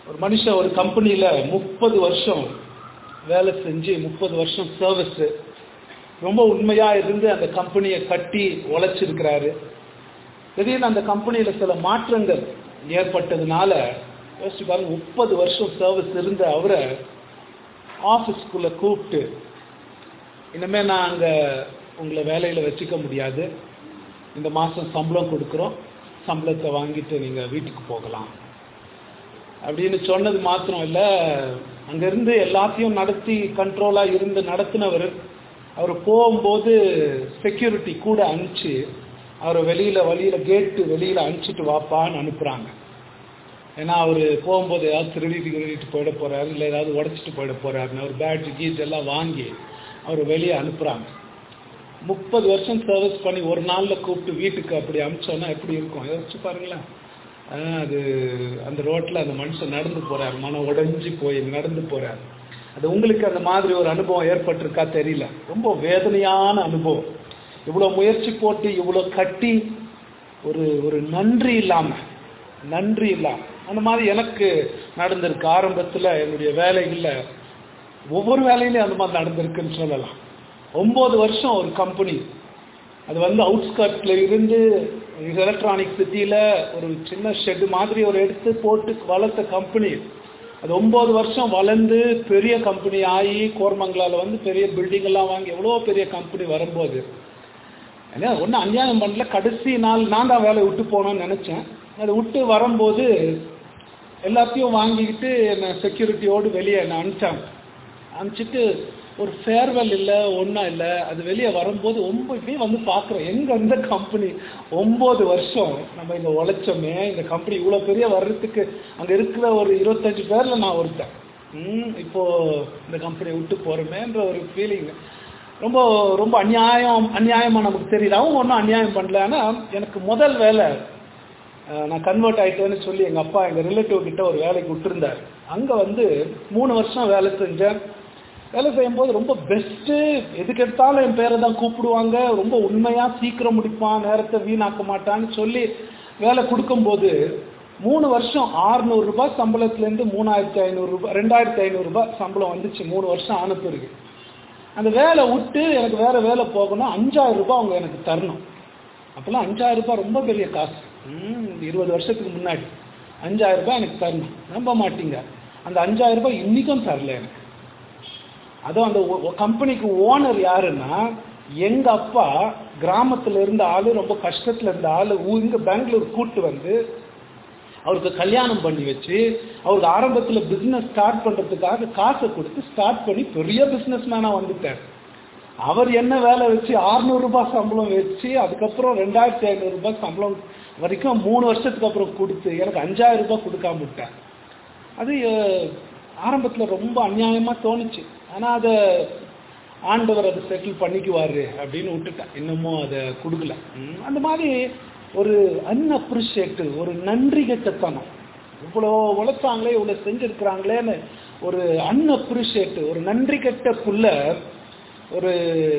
ஒரு மனுஷன் ஒரு கம்பெனியில் முப்பது வருஷம் வேலை செஞ்சு முப்பது வருஷம் சர்வீஸ் ரொம்ப உண்மையா இருந்து அந்த கம்பெனியை கட்டி உழைச்சிருக்கிறாரு திடீர்னு அந்த கம்பெனியில சில மாற்றங்கள் ஏற்பட்டதுனால யோசிச்சு பாருங்க முப்பது வருஷம் சர்வீஸ் இருந்த அவரை ஆஃபீஸ்க்குள்ள கூப்பிட்டு இனிமே நான் அங்க உங்களை வேலையில வச்சுக்க முடியாது இந்த மாசம் சம்பளம் கொடுக்குறோம் சம்பளத்தை வாங்கிட்டு நீங்க வீட்டுக்கு போகலாம் அப்படின்னு சொன்னது மாத்திரம் இல்ல அங்கிருந்து எல்லாத்தையும் நடத்தி கண்ட்ரோலா இருந்து நடத்தினவர் அவர் போகும்போது செக்யூரிட்டி கூட அனுப்பிச்சு அவரை வெளியில வழியில கேட்டு வெளியில அனுப்பிச்சிட்டு வாப்பான்னு அனுப்புறாங்க ஏன்னா அவர் போகும்போது ஏதாவது திருடிட்டு திருடிட்டு போயிட போறாரு இல்லை ஏதாவது உடச்சிட்டு போயிட போறாருன்னு அவர் பேட்ஜ் கீஜ் எல்லாம் வாங்கி அவர் வெளியே அனுப்புறாங்க முப்பது வருஷம் சர்வீஸ் பண்ணி ஒரு நாள்ல கூப்பிட்டு வீட்டுக்கு அப்படி அனுப்பிச்சோன்னா எப்படி இருக்கும் யோசிச்சு பாருங்களேன் ஆஹ் அது அந்த ரோட்ல அந்த மனுஷன் நடந்து போறாரு மனம் உடைஞ்சு போய் நடந்து போறாரு அது உங்களுக்கு அந்த மாதிரி ஒரு அனுபவம் ஏற்பட்டிருக்கா தெரியல ரொம்ப வேதனையான அனுபவம் இவ்வளவு முயற்சி போட்டு இவ்வளவு கட்டி ஒரு ஒரு நன்றி இல்லாம நன்றி இல்லாம அந்த மாதிரி எனக்கு நடந்திருக்கு ஆரம்பத்துல என்னுடைய வேலைகள்ல ஒவ்வொரு வேலையிலையும் அந்த மாதிரி நடந்திருக்குன்னு சொல்லலாம் ஒன்பது வருஷம் ஒரு கம்பெனி அது வந்து அவுட்ஸ்கர்ட்ல இருந்து எலக்ட்ரானிக் சிட்டியில ஒரு சின்ன ஷெட் மாதிரி ஒரு எடுத்து போட்டு வளர்த்த கம்பெனி அது ஒன்பது வருஷம் வளர்ந்து பெரிய கம்பெனி ஆகி கோரமங்கலால வந்து பெரிய பில்டிங் எல்லாம் வாங்கி எவ்வளோ பெரிய கம்பெனி வரும்போது ஏன்னா ஒன்றும் அநியாயம் பண்ணல கடைசி நாள் நான் தான் வேலையை விட்டு போகணும்னு நினைச்சேன் அதை விட்டு வரும்போது எல்லாத்தையும் வாங்கிக்கிட்டு என்னை செக்யூரிட்டியோடு வெளியே என்னை அனுப்பிச்சாங்க அனுப்பிச்சிட்டு ஒரு ஃபேர்வெல் இல்லை ஒன்றும் இல்லை அது வெளியே வரும்போது ரொம்ப இப்படியே வந்து பார்க்குறேன் எங்கே இந்த கம்பெனி ஒம்பது வருஷம் நம்ம இங்கே உழைச்சோமே இந்த கம்பெனி இவ்வளோ பெரிய வர்றதுக்கு அங்கே இருக்கிற ஒரு இருபத்தஞ்சு பேரில் நான் ஒருத்தன் ம் இப்போ இந்த கம்பெனியை விட்டு போகிறோமேன்ற ஒரு ஃபீலிங் ரொம்ப ரொம்ப அநியாயம் அநியாயமாக நமக்கு தெரியுது அவங்க ஒன்றும் அநியாயம் பண்ணல ஆனால் எனக்கு முதல் வேலை அஹ், நான் கன்வெர்ட் ஆயிட்டேன்னு சொல்லி எங்கள் அப்பா எங்கள் ரிலேட்டிவ் கிட்ட ஒரு வேலைக்கு விட்டுருந்தார் அங்கே வந்து மூணு வருஷம் வேலை செஞ்சேன் வேலை செய்யும்போது ரொம்ப பெஸ்ட்டு எதுக்கு எடுத்தாலும் என் பேரை தான் கூப்பிடுவாங்க ரொம்ப உண்மையாக சீக்கிரம் முடிப்பான் நேரத்தை வீணாக்க மாட்டான்னு சொல்லி வேலை கொடுக்கும்போது மூணு வருஷம் 600 ரூபாய் சம்பளத்துலேருந்து மூணாயிரத்தி ஐநூறுரூபா ரெண்டாயிரத்தி ஐநூறுரூபா சம்பளம் வந்துச்சு மூணு வருஷம் ஆன பிறகு அந்த வேலை விட்டு எனக்கு வேற வேலை போகணும் அஞ்சாயிரம் ரூபாய் அவங்க எனக்கு தரணும் அப்போல்லாம் அஞ்சாயிரம் ரூபாய் ரொம்ப பெரிய காசு ம், இருபது வருஷத்துக்கு முன்னாடி அஞ்சாயிரம் ரூபாய் எனக்கு தரணும் நம்ப மாட்டீங்க அந்த அஞ்சாயிரம் ரூபாய் இன்னைக்கும் தரல எனக்கு அதுவும் அந்த கம்பெனிக்கு ஓனர் யாருன்னா எங்க அப்பா கிராமத்துல இருந்த ஆளு ரொம்ப கஷ்டத்துல இருந்த ஆளு ஊ- இங்க பெங்களூர் கூட்டு வந்து அவருக்கு கல்யாணம் பண்ணி வச்சு அவருக்கு ஆரம்பத்துல பிசினஸ் ஸ்டார்ட் பண்றதுக்காக காசை கொடுத்து ஸ்டார்ட் பண்ணி பெரிய பிசினஸ் மேனா வந்துட்டார் அவர் என்ன வேலை வச்சு 600 ரூபாய் சம்பளம் வச்சு அதுக்கப்புறம் ரெண்டாயிரத்தி ஐநூறு ரூபாய் சம்பளம் வரைக்கும் மூணு வருஷத்துக்கு அப்புறம் கொடுத்து எனக்கு அஞ்சாயிரம் ரூபாய் கொடுக்காம விட்டார் அது அஹ், ஆரம்பத்துல ரொம்ப அநியாயமா தோணுச்சு ஆனா அதை ஆண்டவர் அதை செட்டில் பண்ணிக்குவாரு அப்படின்னு விட்டுட்டேன் இன்னமும் அதை கொடுக்கல ம், அந்த மாதிரி ஒரு அன்அப்ரிஷியேட் ஒரு நன்றி கெட்டத்தனம் இவ்வளோ உழைச்சாங்களே இவ்வளோ செஞ்சிருக்கிறாங்களேன்னு ஒரு அன்அப்ரிஷியேட் ஒரு நன்றி கெட்ட புள்ள ஒரு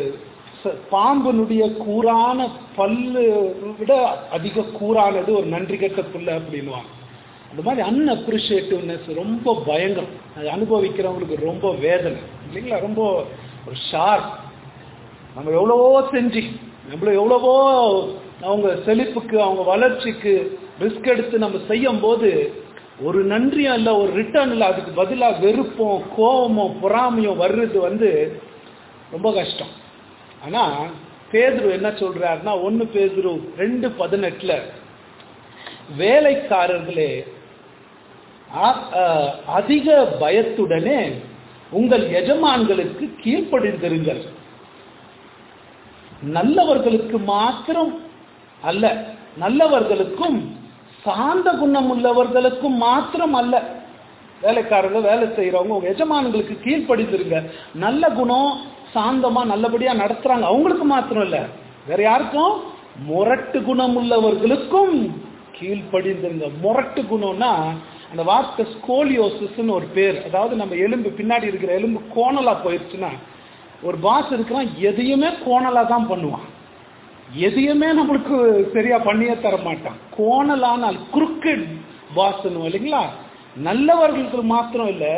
ச- பாம்பனுடைய கூரான பல்லு விட அதிக கூரானது ஒரு நன்றி கெட்ட புள்ள அப்படின்னுவாங்க அந்த மாதிரி அன்அப்ரிஷியேட்டிவ்னஸ் ரொம்ப பயங்கரம் அது அனுபவிக்கிறவங்களுக்கு ரொம்ப வேதனை இல்லைங்களா ரொம்ப ஒரு ஷார்ப் நம்ம எவ்வளவோ செஞ்சு நம்மள எவ்வளவோ அவங்க செழிப்புக்கு அவங்க வளர்ச்சிக்கு ரிஸ்க் எடுத்து நம்ம செய்யும் போது ஒரு நன்றியும் இல்லை ஒரு ரிட்டர்ன் இல்லை அதுக்கு பதிலாக வெறுப்பும் கோபமோ பொறாமையும் வர்றது வந்து ரொம்ப கஷ்டம் ஆனா பேதுரு என்ன சொல்றாருன்னா ஒன்னு பேதுரு ரெண்டு பதினெட்டுல வேலைக்காரர்களே அ- அ- அதிக பயத்துடனே உங்கள் எஜமான்களுக்கு கீழ்ப்படிந்திருங்கள் நல்லவர்களுக்கு மாத்திரம் அல்ல நல்லவர்களுக்கும் சாந்த குணம் உள்ளவர்களுக்கும் மாத்திரம் அல்ல வேலைக்காரங்க வேலை செய்யறவங்க உங்க எஜமான்களுக்கு கீழ்ப்படிந்திருங்க நல்ல குணம் சாந்தமா நல்லபடியா நடத்துறாங்க அவங்களுக்கு மாத்திரம் இல்ல வேற யாருக்கும் முரட்டு குணம் உள்ளவர்களுக்கும் கீழ்ப்படிந்திருங்க முரட்டு குணம்னா அந்த வார்த்தை ஸ்கோலியோசிஸ்னு ஒரு பேர் அதாவது நம்ம எலும்பு பின்னாடி இருக்கிற எலும்பு கோணலா போயிடுச்சுன்னா ஒரு பாஸ் இருக்கிறான் எதையுமே கோணலா தான் பண்ணுவான் எதையுமே நம்மளுக்கு சரியா பண்ணியே தர மாட்டான் கோணலான குறுக்கட் பாஸ் இல்லைங்களா நல்லவர்களுக்கு மாத்திரம் இல்ல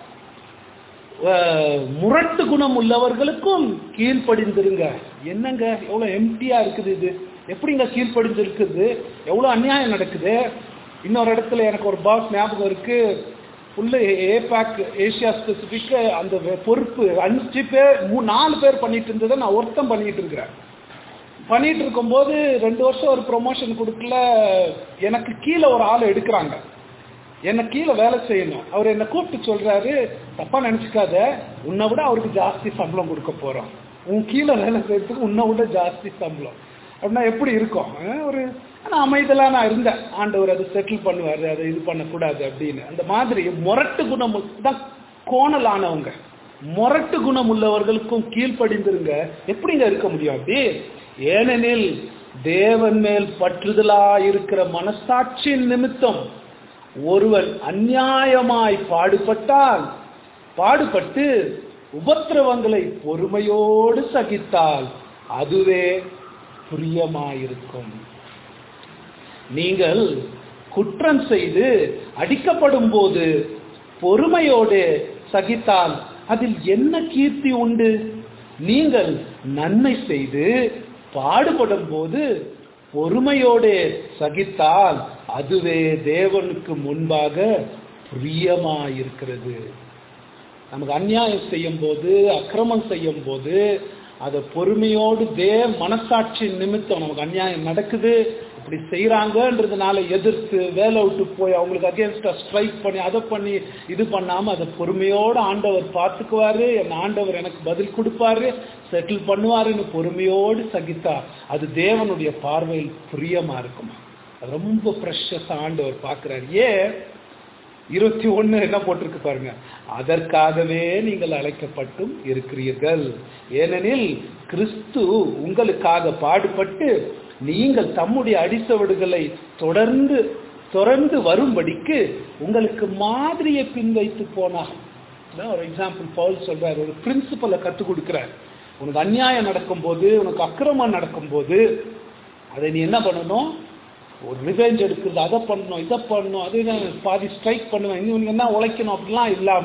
அஹ், முரட்டு குணம் உள்ளவர்களுக்கும் கீழ்ப்படிந்திருங்க என்னங்க எவ்வளவு எம்டியா இருக்குது இது எப்படிங்க கீழ்ப்படிந்து இருக்குது எவ்வளவு அநியாயம் நடக்குது இன்னொரு இடத்துல எனக்கு ஒரு பாஸ் ஞாபகம் இருக்கு ஃபுல்லு ஏபேக் ஏசியா ஸ்பெசிபிக் அந்த வெ- பொறுப்பு அஞ்சு பேர் மூ நாலு பேர் பண்ணிட்டு இருந்ததை நான் ஒருத்தன் பண்ணிட்டு இருக்கிறேன் பண்ணிட்டு இருக்கும்போது ரெண்டு வருஷம் ஒரு ப்ரொமோஷன் கொடுக்கல எனக்கு கீழே ஒரு ஆளை எடுக்கிறாங்க என்னை கீழே வேலை செய்யணும் அவர் என்னை கூப்பிட்டு சொல்றாரு தப்பா நினைச்சுக்காத உன்னை விட அவருக்கு ஜாஸ்தி சம்பளம் கொடுக்க போறோம் உன் கீழே வேலை செய்யறதுக்கு உன்னை விட ஜாஸ்தி சம்பளம் அப்படின்னா எப்படி இருக்கும் அஹ் ஒரு ஆனா அமைதலா நான் இருந்தேன் ஆண்டவர் அதை செட்டில் பண்ணுவாரு அதை இது பண்ணக்கூடாது அப்படின்னு அந்த மாதிரி முரட்டு குணம் தான் கோணலானவங்க முரட்டு குணம் உள்ளவர்களுக்கும் கீழ்ப்படிந்திருங்க எப்படிங்க இருக்க முடியும் அப்படி ஏனெனில் தேவன் மேல் பற்றுதலா இருக்கிற மனசாட்சியின் நிமித்தம் ஒருவன் அநியாயமாய் பாடுபட்டால் பாடுபட்டு உபத்திரவங்களை பொறுமையோடு சகித்தால் அதுவே பிரியமாயிருக்கும் நீங்கள் குற்றம் செய்து அடிக்கப்படும் போது பொறுமையோடு சகித்தால் அதில் என்ன கீர்த்தி உண்டு நீங்கள் நன்மை செய்து பாடுபடும் போது பொறுமையோடு சகித்தால் அதுவே தேவனுக்கு முன்பாக பிரியமாயிருக்கிறது நமக்கு அநியாயம் செய்யும் போது அக்கிரமம் செய்யும் போது அதை பொறுமையோடு தே மனசாட்சி நிமித்தம் நமக்கு அநியாயம் நடக்குது இப்படி செய்யறாங்கன்றதுனால எதிர்த்து வேலை விட்டு போய் அவங்களுக்கு அகேன்ஸ்டா ஸ்ட்ரைக் பண்ணி அதை பண்ணி இது பண்ணாம அதை பொறுமையோடு ஆண்டவர் பார்த்துக்குவாரு என் ஆண்டவர் எனக்கு பதில் கொடுப்பாரு செட்டில் பண்ணுவாருன்னு பொறுமையோடு சகித்தா அது தேவனுடைய பார்வையில் பிரியமா இருக்குமா அது ரொம்ப ப்ரெஷஸ் ஆண்டவர் பார்க்கிறார் ஏன் இருபத்தி ஒண்ணு என்ன போட்டிருக்கு பாருங்க அதற்காகவே நீங்கள் அழைக்கப்பட்டும் இருக்கிறீர்கள் ஏனெனில் கிறிஸ்து உங்களுக்காக பாடுபட்டு நீங்கள் தம்முடைய அடிசவடுகளை தொடர்ந்து தொடர்ந்து வரும்படிக்கு உங்களுக்கு மாதிரியை பின்வைத்து போனார் அதான் ஒரு எக்ஸாம்பிள் பவுல் சொல்றாரு ஒரு பிரின்சிபலை கற்றுக் கொடுக்கிறார் உனக்கு அநியாயம் நடக்கும்போது உனக்கு அக்கிரமம் நடக்கும்போது அதை நீ என்ன பண்ணணும் ஒரு ரிவெஞ்ச் எடுக்கிறது அதை பண்ணணும் இதை பண்ணணும் அது நான் பாதி ஸ்ட்ரைக் பண்ணுவேன் இன்னும் என்ன உழைக்கணும் அப்படிலாம் இல்லாம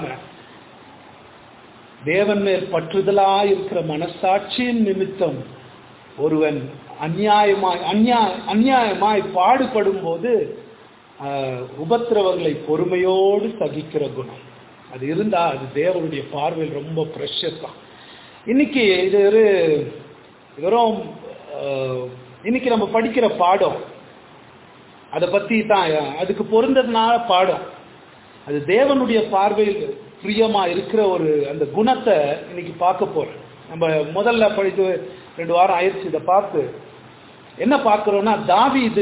தேவன் மேல் பற்றுதலா இருக்கிற மனசாட்சியின் நிமித்தம் ஒருவன் அநியாயமாய் அந்நியா அநியாயமாய் பாடுபடும் போது ஆஹ், உபத்திரவங்களை பொறுமையோடு சகிக்கிற குணம் அது இருந்தா அது தேவனுடைய பார்வையில் ரொம்ப ப்ரெஷஸ் தான் இன்னைக்கு இது ஒரு இது வெறும் ஆஹ், இன்னைக்கு நம்ம படிக்கிற பாடம் அதை பத்தி தான் அதுக்கு பொருந்ததுனால பாடம் அது தேவனுடைய பார்வையில் பிரியமா இருக்கிற ஒரு அந்த குணத்தை இன்னைக்கு பார்க்க போறோம் நம்ம முதல்ல படித்து ரெண்டு வாரம் ஆயிடுச்சு இதை பார்த்து என்ன பார்க்கிறோம்னா தாவீது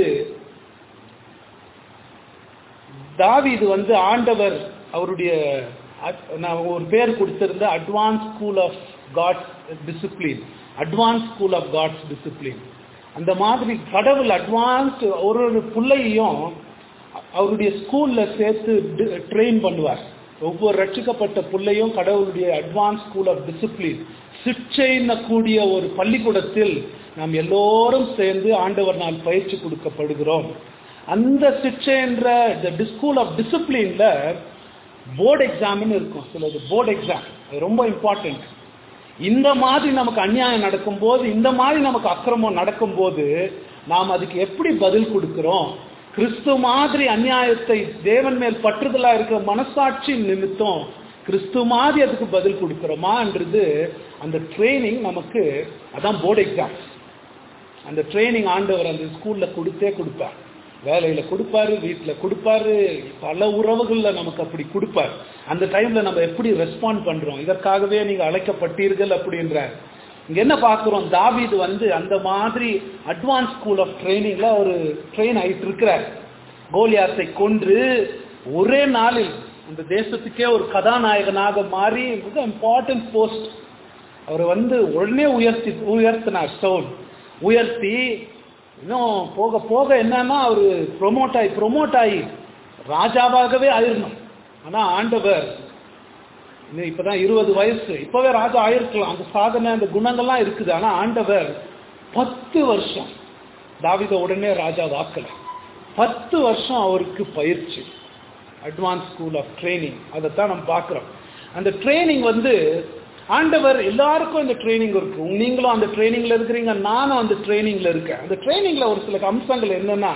தாவீது வந்து ஆண்டவர் அவருடைய அட்- நான் ஒரு பேர் கொடுத்திருந்த advance school of God's discipline advance school of God's discipline அந்த மாதிரி கடவுள் அட்வான்ஸ் ஒரு ஒரு பிள்ளையும் அவருடைய ஸ்கூல்ல சேர்த்து ட்ரெயின் பண்ணுவார் ஒவ்வொரு ரட்சிக்கப்பட்ட பிள்ளையும் கடவுளுடைய அட்வான்ஸ் ஸ்கூல் ஆஃப் டிசிப்ளின் சிற்செய்ன கூடிய ஒரு பள்ளிக்கூடத்தில் நாம் எல்லோரும் சேர்ந்து ஆண்டவர் நாள் பயிற்சி கொடுக்கப்படுகிறோம் அந்த சிற்சை என்ற ஸ்கூல் ஆஃப் டிசிப்ளின்ல போர்டு எக்ஸாம்னு இருக்கும் சிலது போர்டு எக்ஸாம் ரொம்ப இம்பார்ட்டன்ட் இந்த மாதிரி நமக்கு அநியாயம் நடக்கும்போது இந்த மாதிரி நமக்கு அக்கிரமம் நடக்கும்போது நாம் அதுக்கு எப்படி பதில் கொடுக்கிறோம் கிறிஸ்து மாதிரி அநியாயத்தை தேவன் மேல் பற்றுதலா இருக்கிற மனசாட்சி நிமித்தம் கிறிஸ்து மாதிரி அதுக்கு பதில் கொடுக்கிறோமான்றது அந்த ட்ரைனிங் நமக்கு அதான் போர்டு எக்ஸாம் அந்த ட்ரைனிங் ஆண்டவர் அந்த ஸ்கூல்ல கொடுத்தே கொடுப்பார் வேலையில கொடுப்பாரு வீட்டுல கொடுப்பாரு பல உறவுகள்ல நமக்கு அப்படி கொடுப்பார் அந்த டைம்ல நம்ம எப்படி ரெஸ்பாண்ட் பண்றோம் இதற்காகவே நீங்க அழைக்கப்பட்டீர்கள் அப்படின்றார் இங்க என்ன பார்க்கிறோம் தாவீது வந்து அந்த மாதிரி அட்வான்ஸ் ஸ்கூல் ஆஃப் ட்ரைனிங்ல ஒரு ட்ரெயின் ஆயிட்டு இருக்கிறார் கோலியாத்தை கொன்று ஒரே நாளில் அந்த தேசத்துக்கே ஒரு கதாநாயகனாக மாறி மிக இம்பார்ட்டன்ட் போஸ்ட் அவரை வந்து உடனே உயர்த்தி உயர்த்தினார் சவுல் உயர்த்தி இன்னும் போக போக என்னன்னா அவரு ப்ரொமோட் ஆகி ப்ரொமோட் ஆகி ராஜாவாகவே ஆயிரணும் ஆனா ஆண்டவர் இன்னும் இப்பதான் இருபது வயசு இப்பவே ராஜா ஆயிருக்கலாம் அந்த சாதனை அந்த குணங்கள்லாம் இருக்குது ஆனா ஆண்டவர் பத்து வருஷம் தாவித உடனே ராஜா வாக்கல பத்து வருஷம் அவருக்கு பயிற்சி அட்வான்ஸ் ஸ்கூல் ஆஃப் ட்ரைனிங் அதைத்தான் நம்ம பார்க்குறோம் அந்த ட்ரைனிங் வந்து ஆண்டவர் எல்லாருக்கும் இந்த ட்ரைனிங் இருக்கு நீங்களும் அந்த ட்ரைனிங்ல இருக்கிறீங்க நானும் அந்த ட்ரைனிங்ல இருக்கேன் அந்த ட்ரைனிங்ல ஒரு சில அம்சங்கள் என்னன்னா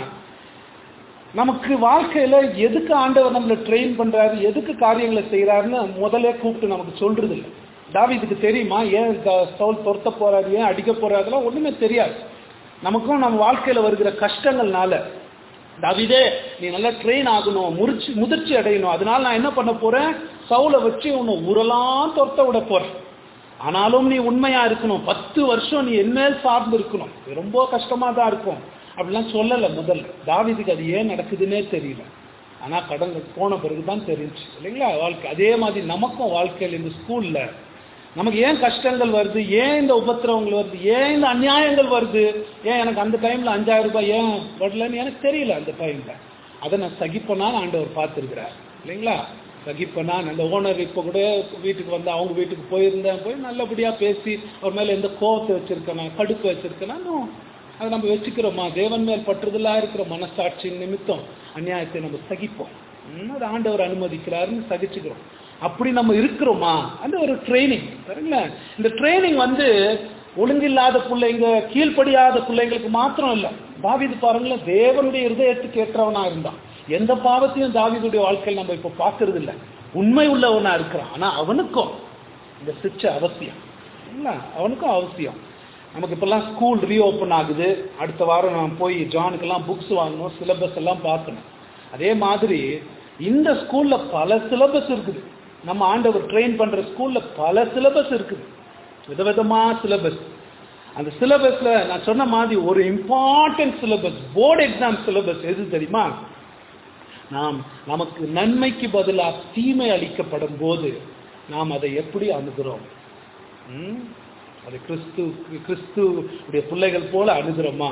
நமக்கு வாழ்க்கையில எதுக்கு ஆண்டவர் நம்மளை ட்ரெயின் பண்றாரு எதுக்கு காரியங்களை செய்யறாருன்னு முதல்ல கூப்பிட்டு நமக்கு சொல்றது இல்லை தாவிதுக்கு தெரியுமா ஏன் சவுல் துரத்த போறாரு ஏன் அடிக்க போறாரு அதெல்லாம் ஒண்ணுமே தெரியாது நமக்கும் நம்ம வாழ்க்கையில வருகிற கஷ்டங்கள்னால தாவிதே நீ நல்லா ட்ரெயின் ஆகணும் முறிச்சு முதிர்ச்சி அடையணும் அதனால நான் என்ன பண்ண போறேன் சவுலை வச்சு உன்னை ஊரெல்லாம் துரத்த விட போறேன் ஆனாலும் நீ உண்மையா இருக்கணும் பத்து வருஷம் நீ என்மேல் சார்ந்து இருக்கணும் இது ரொம்ப கஷ்டமா தான் இருக்கும் அப்படிலாம் சொல்லலை முதல்ல தாவிதுக்கு அது ஏன் நடக்குதுன்னே தெரியல ஆனா கடந்து போன பிறகுதான் தெரிஞ்சு இல்லைங்களா வாழ்க்கை அதே மாதிரி நமக்கும் வாழ்க்கையில் இந்த ஸ்கூல்ல நமக்கு ஏன் கஷ்டங்கள் வருது ஏன் இந்த உபத்திரவங்கள் வருது ஏன் இந்த அநியாயங்கள் வருது ஏன் எனக்கு அந்த டைம்ல அஞ்சாயிரம் ரூபாய் ஏன் வரலன்னு எனக்கு தெரியல அந்த டைம்ல அதை நான் சகிப்பனான்னு ஆண்டவர் பார்த்துருக்கிறார் இல்லைங்களா சகிப்பனான் அந்த ஓனர் இப்போ கூட வீட்டுக்கு வந்து அவங்க வீட்டுக்கு போயிருந்தேன் போய் நல்லபடியா பேசி அவர் மேல எந்த கோபத்தை வச்சிருக்கேனா கடுப்பு வச்சிருக்கேனா அதை நம்ம வச்சுக்கிறோமா தேவன் மேல் பற்றுதலா இருக்கிற மனசாட்சியின் நிமித்தம் அநியாயத்தை நம்ம சகிப்போம் ம், அது ஆண்டவர் அனுமதிக்கிறாருன்னு சகிச்சுக்கிறோம் அப்படி நம்ம இருக்கிறோமா அந்த ஒரு ட்ரைனிங் சரிங்களா இந்த ட்ரைனிங் வந்து ஒழுங்கில்லாத பிள்ளைங்க கீழ்ப்படியாத பிள்ளைங்களுக்கு மாத்திரம் இல்லை தாவீது பாருங்களேன் தேவனுடைய இருதயத்துக்கு ஏற்றவனா இருந்தான் எந்த பாவத்தையும் தாவீதுடைய வாழ்க்கையில் நம்ம இப்ப பார்க்கறது இல்லை உண்மை உள்ளவனா இருக்கிறான் ஆனா அவனுக்கும் இந்த சிக்ஷை அவசியம் இல்ல அவனுக்கும் அவசியம் நமக்கு இப்பெல்லாம் ஸ்கூல் ரீஓப்பன் ஆகுது அடுத்த வாரம் நான் போய் ஜானுக்கெல்லாம் புக்ஸ் வாங்கணும் சிலபஸ் எல்லாம் பார்க்கணும் அதே மாதிரி இந்த ஸ்கூல்ல பல சிலபஸ் இருக்குது நம்ம ஆண்டவர் ட்ரெயின் பண்ற ஸ்கூல்ல பல சிலபஸ் இருக்குது விதவிதமா சிலபஸ் அந்த சிலபஸ்ல நான் சொன்ன மாதிரி ஒரு important syllabus board exam syllabus எது தெரியுமா நாம் நமக்கு நன்மைக்கு பதிலாக தீமை அளிக்கப்படும் போது நாம் அதை எப்படி அணுகிறோம் ம்? அது கிறிஸ்து கிறிஸ்து உடைய பிள்ளைகள் போல அணுகிறோமா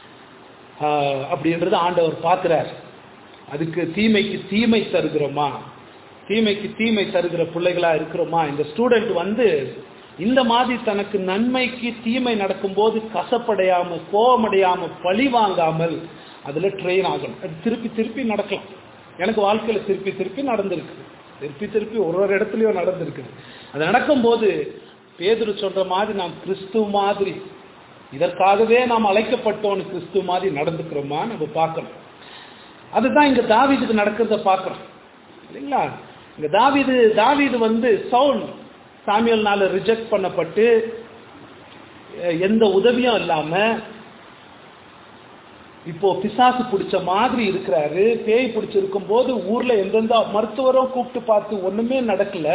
ஆஹ், அப்படின்றது ஆண்டவர் பார்க்கிறார் அதுக்கு தீமைக்கு தீமை தருகிறோமா தீமைக்கு தீமை தருகிற பிள்ளைகளா இருக்கிறோமா இந்த ஸ்டூடெண்ட் வந்து இந்த மாதிரி தனக்கு நன்மைக்கு தீமை நடக்கும்போது கசப்படையாம கோபமடையாம பழி வாங்காமல் அதுல ட்ரெயின் ஆகணும் அது திருப்பி திருப்பி நடக்கலாம் எனக்கு வாழ்க்கையில திருப்பி திருப்பி நடந்திருக்கு திருப்பி திருப்பி ஒரு ஒரு இடத்துலயும் நடந்திருக்கு அது நடக்கும்போது பேதுரு சொல்ற மாதிரி நாம் கிறிஸ்து மாதிரி இதற்காகவே நாம் அழைக்கப்பட்டோன்னு கிறிஸ்து மாதிரி நடந்துக்கிறோமா நம்ம பார்க்கணும் அதுதான் இங்க தாவீதுக்கு நடக்கிறத பார்க்கிறோம் இல்லைங்களா இங்க தாவீது தாவீது வந்து சவுல் சாமியல்னால ரிஜெக்ட் பண்ணப்பட்டு அஹ், எந்த உதவியும் இல்லாம இப்போ பிசாசு பிடிச்ச மாதிரி இருக்கிறாரு பேய் பிடிச்சிருக்கும் போது ஊர்ல எந்தெந்த மருத்துவரும் கூப்பிட்டு பார்த்து ஒண்ணுமே நடக்கல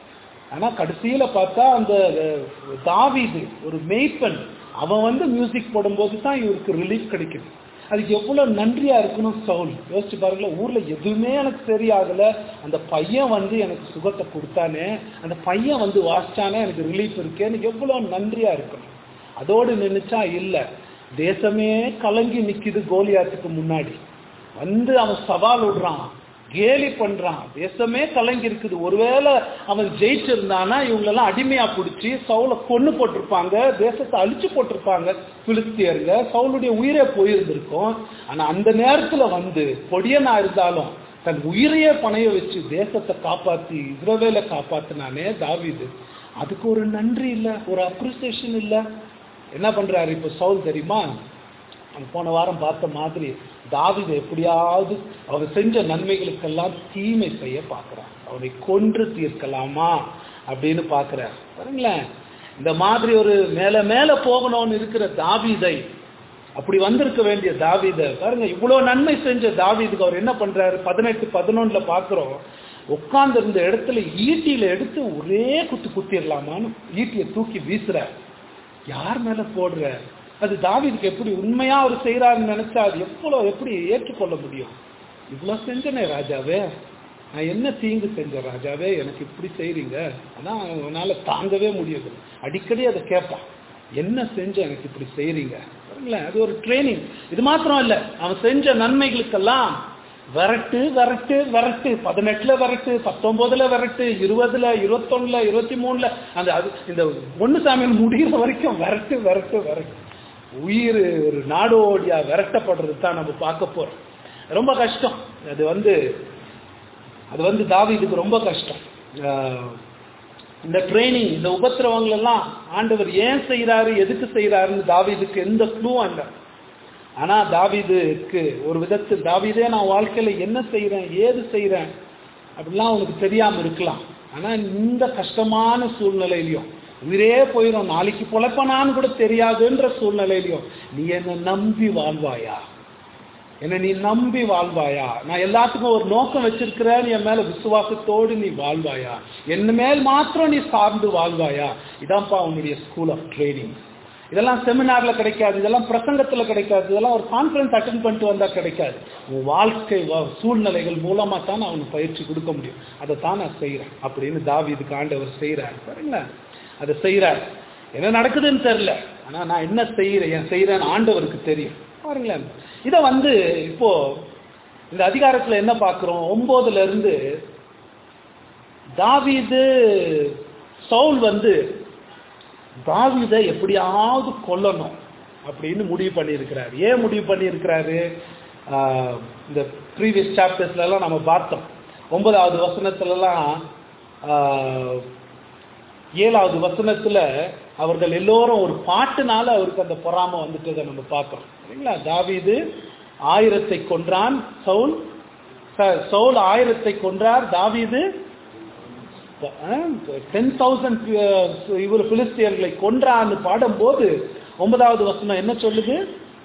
ஆனா கடைசியில பார்த்தா அந்த அஹ், தாவீது ஒரு மெய்ப்பன் அவன் வந்து மியூசிக் போடும்போது தான் இவருக்கு ரிலீஃப் கிடைக்குது அதுக்கு எவ்வளவு நன்றியா இருக்கணும் சவுல் யோசிச்சு பாருங்களேன் ஊர்ல எதுவுமே எனக்கு சரியாகல அந்த பையன் வந்து எனக்கு சுகத்தை கொடுத்தானே அந்த பையன் வந்து வாசிச்சானே எனக்கு ரிலீஃப் இருக்கேன்னு எவ்வளவு நன்றியா இருக்கணும் அதோடு நினைச்சா இல்ல தேசமே கலங்கி நிக்குது கோலியாத்துக்கு முன்னாடி வந்து அவன் சவால் விடுறான் கேலி பண்றான் தேசமே கலங்கி இருக்குது ஒருவேளை அவன் ஜெயிச்சிருந்தானா இவங்களெல்லாம் அடிமையா பிடிச்சி சவுல கொன்னு போட்டிருப்பாங்க தேசத்தை அழிச்சு போட்டிருப்பாங்க பிலிஸ்தியருங்க சவுளுடைய உயிரே போயிருந்திருக்கும் ஆனா அந்த நேரத்துல வந்து பொடியனா இருந்தாலும் தன் உயிரையே பணைய வச்சு தேசத்தை காப்பாத்தி இஸ்ரவேலை காப்பாத்தினானே தாவீது அதுக்கு ஒரு நன்றி இல்ல ஒரு அப்ரிசியேஷன் இல்ல என்ன பண்றாரு இப்ப சவுல் தெரியுமா நம்ம போன வாரம் பார்த்த மாதிரி தாவீது எப்படியாவது அவர் செஞ்ச நன்மைகளுக்கெல்லாம் தீமை செய்ய பார்க்கிறார் அவரை கொன்று தீர்க்கலாமா அப்படின்னு பார்க்கிறார் பாருங்களேன் இந்த மாதிரி ஒரு மேல மேல போகணும்னு இருக்கிற தாவீதை அப்படி வந்திருக்க வேண்டிய தாவீத பாருங்க இவ்வளவு நன்மை செஞ்ச தாவீதுக்கு அவர் என்ன பண்றாரு பதினெட்டு பதினொன்னுல பாக்குறோம் உட்கார்ந்து இருந்த இடத்துல ஈட்டியில எடுத்து ஒரே குத்து குத்திடலாமான்னு ஈட்டியை தூக்கி வீசுறார் யார் மேல போடுற அது தாவீதுக்கு எப்படி உண்மையா அவர் செய்யறாருன்னு நினைச்சா அது எவ்வளவு எப்படி ஏற்றுக்கொள்ள முடியும் இவ்வளவு செஞ்சனே ராஜாவே நான் என்ன தீங்கு செஞ்சேன் ராஜாவே எனக்கு இப்படி செய்றீங்க அதான் அவனால தாங்கவே முடியாது அடிக்கடி அதை கேட்பான் என்ன செஞ்ச எனக்கு இப்படி செய்றீங்க பாருங்களேன் அது ஒரு ட்ரைனிங் இது மாத்திரம் இல்ல அவன் செஞ்ச நன்மைகளுக்கெல்லாம் விரட்டு விரட்டு விரட்டு பதினெட்டுல விரட்டு பத்தொன்பதுல விரட்டு இருபதுல இருபத்தொன்னுல இருபத்தி மூணுல அந்த அது இந்த ஒண்ணு சாமியில் முடிகிற வரைக்கும் விரட்டு விரட்டு விரட்டு உயிர் ஒரு நாடோடியா விரட்டப்படுறது தான் நம்ம பார்க்க போறோம் ரொம்ப கஷ்டம் அது வந்து அது வந்து தாவீதுக்கு ரொம்ப கஷ்டம் ஆஹ் இந்த ட்ரைனிங் இந்த உபத்திரவங்கள் எல்லாம் ஆண்டவர் ஏன் செய்யறாரு எதுக்கு செய்யறாருன்னு தாவீதுக்கு எந்த க்ளூவும் இல்லை ஆனா தாவீதுக்கு ஒரு விதத்தில் தாவீதே நான் வாழ்க்கையில என்ன செய்றேன் ஏது செய்றேன் அப்படிலாம் அவனுக்கு தெரியாம இருக்கலாம் ஆனா இந்த கஷ்டமான சூழ்நிலையிலையும் உயிரே போயிடும் நாளைக்கு பொழைப்பனான்னு கூட தெரியாதுன்ற சூழ்நிலையிலையும் நீ என்ன நம்பி வாழ்வாயா என்ன நீ நம்பி வாழ்வாயா நான் எல்லாத்துக்கும் ஒரு நோக்கம் வச்சிருக்கிறேன் என் மேல விசுவாசத்தோடு நீ வாழ்வாயா என் மேல் மாத்திரம் நீ சார்ந்து வாழ்வாயா இதான்ப்பா உன்னுடைய ஸ்கூல் ஆஃப் ட்ரைனிங் இதெல்லாம் செமினார்ல கிடைக்காது இதெல்லாம் பிரசங்கத்துல கிடைக்காது இதெல்லாம் ஒரு கான்ஃபரன்ஸ் அட்டன் பண்ணிட்டு வந்தா கிடைக்காது உன் வாழ்க்கை வ- சூழ்நிலைகள் மூலமா தான் நான் அவனுக்கு பயிற்சி கொடுக்க முடியும் அதை தான் நான் செய்யறேன் அப்படின்னு தாவீதுக்கு ஆண்டவர் செய்யறாரு பாருங்களேன் அதை செய்யறாரு என்ன நடக்குதுன்னு தெரியல ஆனா நான் என்ன செய்யறேன் என் செய்யறேன்னு ஆண்டவருக்கு தெரியும் பாருங்களேன் இதை வந்து இப்போ இந்த அதிகாரத்துல என்ன பார்க்கிறோம் ஒன்பதுல இருந்து தாவீது சவுல் வந்து தாவீதை எப்படியாவது கொல்லணும் அப்படின்னு முடிவு பண்ணியிருக்கிறார் ஏன் முடிவு பண்ணியிருக்கிறாரு ஆஹ் இந்த ப்ரீவியஸ் சாப்டர்ஸ்ல எல்லாம் நம்ம பார்த்தோம் ஒன்பதாவது வசனத்துலலாம் ஆஹ் ஏழாவது வசனத்துல அவர்கள் எல்லோரும் ஒரு பாட்டுனால அவருக்கு அந்த பொறாமை வந்துட்டதை நம்ம பார்க்கிறோம் சரிங்களா தாவீது ஆயிரத்தை கொன்றான் சவுல் ச- சவுல் ஆயிரத்தை கொன்றார் தாவீது டென் தௌசண்ட் இவர் பிலிஸ்தியர்களை கொன்றான்னு பாடும்போது ஒன்பதாவது வசனம் என்ன சொல்லுது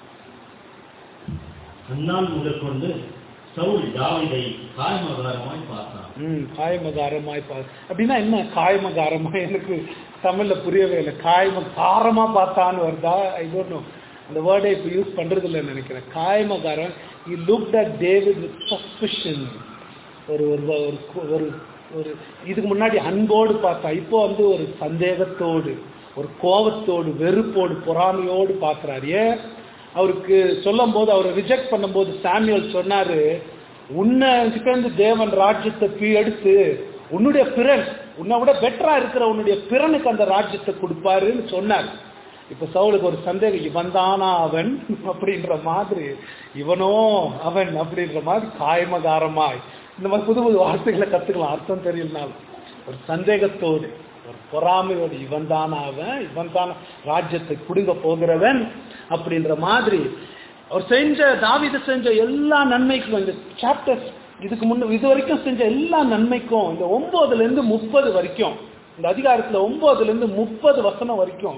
அந்நாள் முதற்கொண்டு சவுல் தாவீதை காய்மகாரமாய் பார்த்தான் ம் காயமகாரமாய் பா அப்படின்னா என்ன காயமகாரமா எனக்கு தமிழ்ல புரியவே இல்லை காயம காரமா பார்த்தான்னு வருதா ஐ டோன்ட் நோ அந்த வேர்டை இப்போ யூஸ் பண்றது இல்லைன்னு நினைக்கிறேன் காயமகாரம் he looked at David with suspicion ஒரு ஒரு ஒரு ஒரு ஒரு இதுக்கு முன்னாடி அன்போடு பார்த்தா இப்போ வந்து ஒரு சந்தேகத்தோடு ஒரு கோபத்தோடு வெறுப்போடு பொறாமையோடு பார்க்கறாரு ஏன் அவருக்கு சொல்லும் போது அவரை ரிஜெக்ட் பண்ணும்போது சாமியல் சொன்னாரு உன்னை கிட்டேருந்து தேவன் ராஜ்யத்தை பீ எடுத்து உன்னுடைய பிறன் உன்னை விட பெட்டரா இருக்கிற உன்னுடைய பிறனுக்கு அந்த ராஜ்யத்தை கொடுப்பாருன்னு சொன்னார் இப்ப சவுலுக்கு ஒரு சந்தேகம் இவன் தானா அவன் அப்படின்ற மாதிரி இவனோ அவன் அப்படின்ற மாதிரி காயமகாரமாய் இந்த மாதிரி புது புது வார்த்தைகளை கத்துக்கலாம் அர்த்தம் தெரியலனாலும் ஒரு சந்தேகத்தோடு ஒரு பொறாமையோடு இவன் தானா அவன் இவன் தானா ராஜ்யத்தை குடுங்க போகிறவன் அப்படின்ற மாதிரி அவர் செஞ்ச தாவீது செஞ்ச எல்லா நன்மைக்கும் இந்த சாப்டர்ஸ் இதுக்கு முன்ன இது வரைக்கும் செஞ்ச எல்லா நன்மைக்கும் இந்த ஒன்பதுல இருந்து முப்பது வரைக்கும் இந்த அதிகாரத்துல ஒன்பதுல இருந்து முப்பது வசனம் வரைக்கும்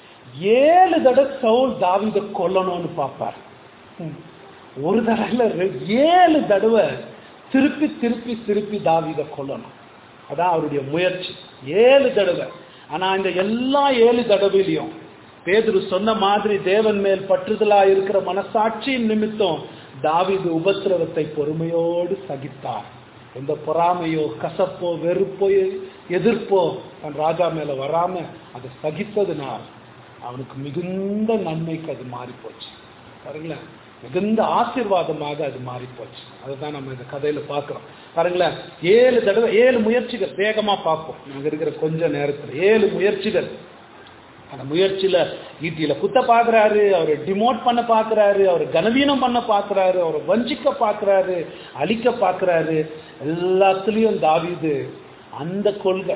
ஏழு தடவை சவுல் தாவீதை கொல்லணும்னு பார்ப்பார் ம். ஒரு தடவை இல்ல, ரெ- ஏழு தடவை திருப்பி திருப்பி திருப்பி தாவீதை கொல்லணும் அதான் அவருடைய முயற்சி ஏழு தடவை ஆனா இந்த எல்லா ஏழு தடவையிலையும் பேதுரு சொன்ன மாதிரி தேவன் மேல் பற்றுதலா இருக்கிற மனசாட்சியின் நிமித்தம் தாவீது உபத்திரவத்தை பொறுமையோடு சகித்தார் எந்த பொறாமையோ கசப்போ வெறுப்போ எதிர்ப்போ தன் ராஜா மேல வராம அதை சகித்ததுனால் அவனுக்கு மிகுந்த நன்மைக்கு அது மாறி போச்சு பாருங்களேன் மிகுந்த ஆசீர்வாதமாக அது மாறி போச்சு அதுதான் நம்ம இந்த கதையில பார்க்கிறோம் பாருங்களேன் ஏழு தடவை ஏழு முயற்சிகள் வேகமா பார்ப்போம் நாங்க இருக்கிற கொஞ்ச நேரத்துல ஏழு முயற்சிகள் அந்த முயற்சியில ஈட்டியில குத்த பாக்குறாரு அவரை டிமோட் பண்ண பாக்குறாரு அவரை கனவீனம் பண்ண பாக்குறாரு அவரை வஞ்சிக்க பாக்குறாரு அழிக்க பாக்குறாரு எல்லாத்துலயும் தாவீது அந்த கொள்கை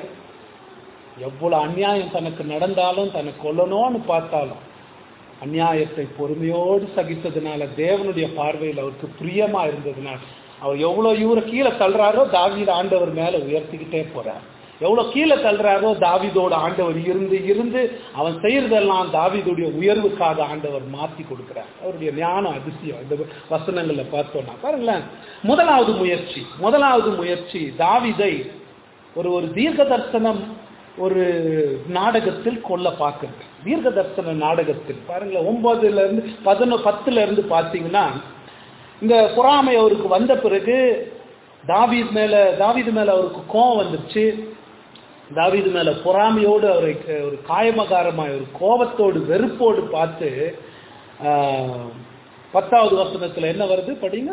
எவ்வளவு அநியாயம் தனக்கு நடந்தாலும் தன்னை கொல்லணும்னு பார்த்தாலும் அநியாயத்தை பொறுமையோடு சகித்ததுனால தேவனுடைய பார்வையில் அவருக்கு பிரியமா இருந்ததுனால அவர் எவ்வளவு இவரை கீழே தள்ளுறாரோ தாவீது ஆண்டவர் மேல உயர்த்திக்கிட்டே போறார் எவ்வளவு கீழே தள்ளுறாரோ தாவீதோட ஆண்டவர் இருந்து இருந்து அவன் செய்யறதெல்லாம் தாவீதுடைய உயர்வுக்காக ஆண்டவர் மாத்தி கொடுக்கிறார் அவருடைய ஞானம் அதிசயம் இந்த வசனங்கள்ல பார்த்தோம்னா பாருங்களேன் முதலாவது முயற்சி முதலாவது முயற்சி தாவீதை ஒரு ஒரு தீர்க்க தரிசனம் ஒரு நாடகத்தில் கொல்ல பார்க்கிறது தீர்க்க தரிசன நாடகத்தில் பாருங்களேன் ஒன்பதுல இருந்து பதினொ பத்துல இருந்து பார்த்தீங்கன்னா இந்த பொறாமை அவருக்கு வந்த பிறகு தாவீது மேல தாவீது மேல அவருக்கு கோபம் வந்துருச்சு தாவீது மேல பொறாமையோடு அவரை க- ஒரு காயமகாரமாய் ஒரு கோபத்தோடு வெறுப்போடு பார்த்து ஆஹ், பத்தாவது வசனத்துல என்ன வருது படிங்க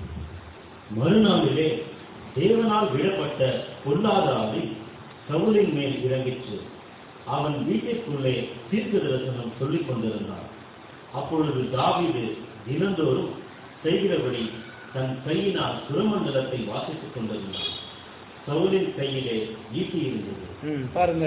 மறுநாளிலே தேவனால் விடப்பட்ட பொல்லாத ஆவி சவுலின் மேல் இறங்கிற்று அவன் வீட்டிற்குள்ளே தீர்க்க தரிசனம் சொல்லிக் கொண்டிருந்தான் அப்பொழுது தாவீது தினந்தோறும் செய்கிறபடி தன் கையினால் சுரமண்டலத்தை வாசித்துக் கொண்டிருந்தான் சவுலின் கையிலே ஈட்டி இருந்தது ம், பாருங்க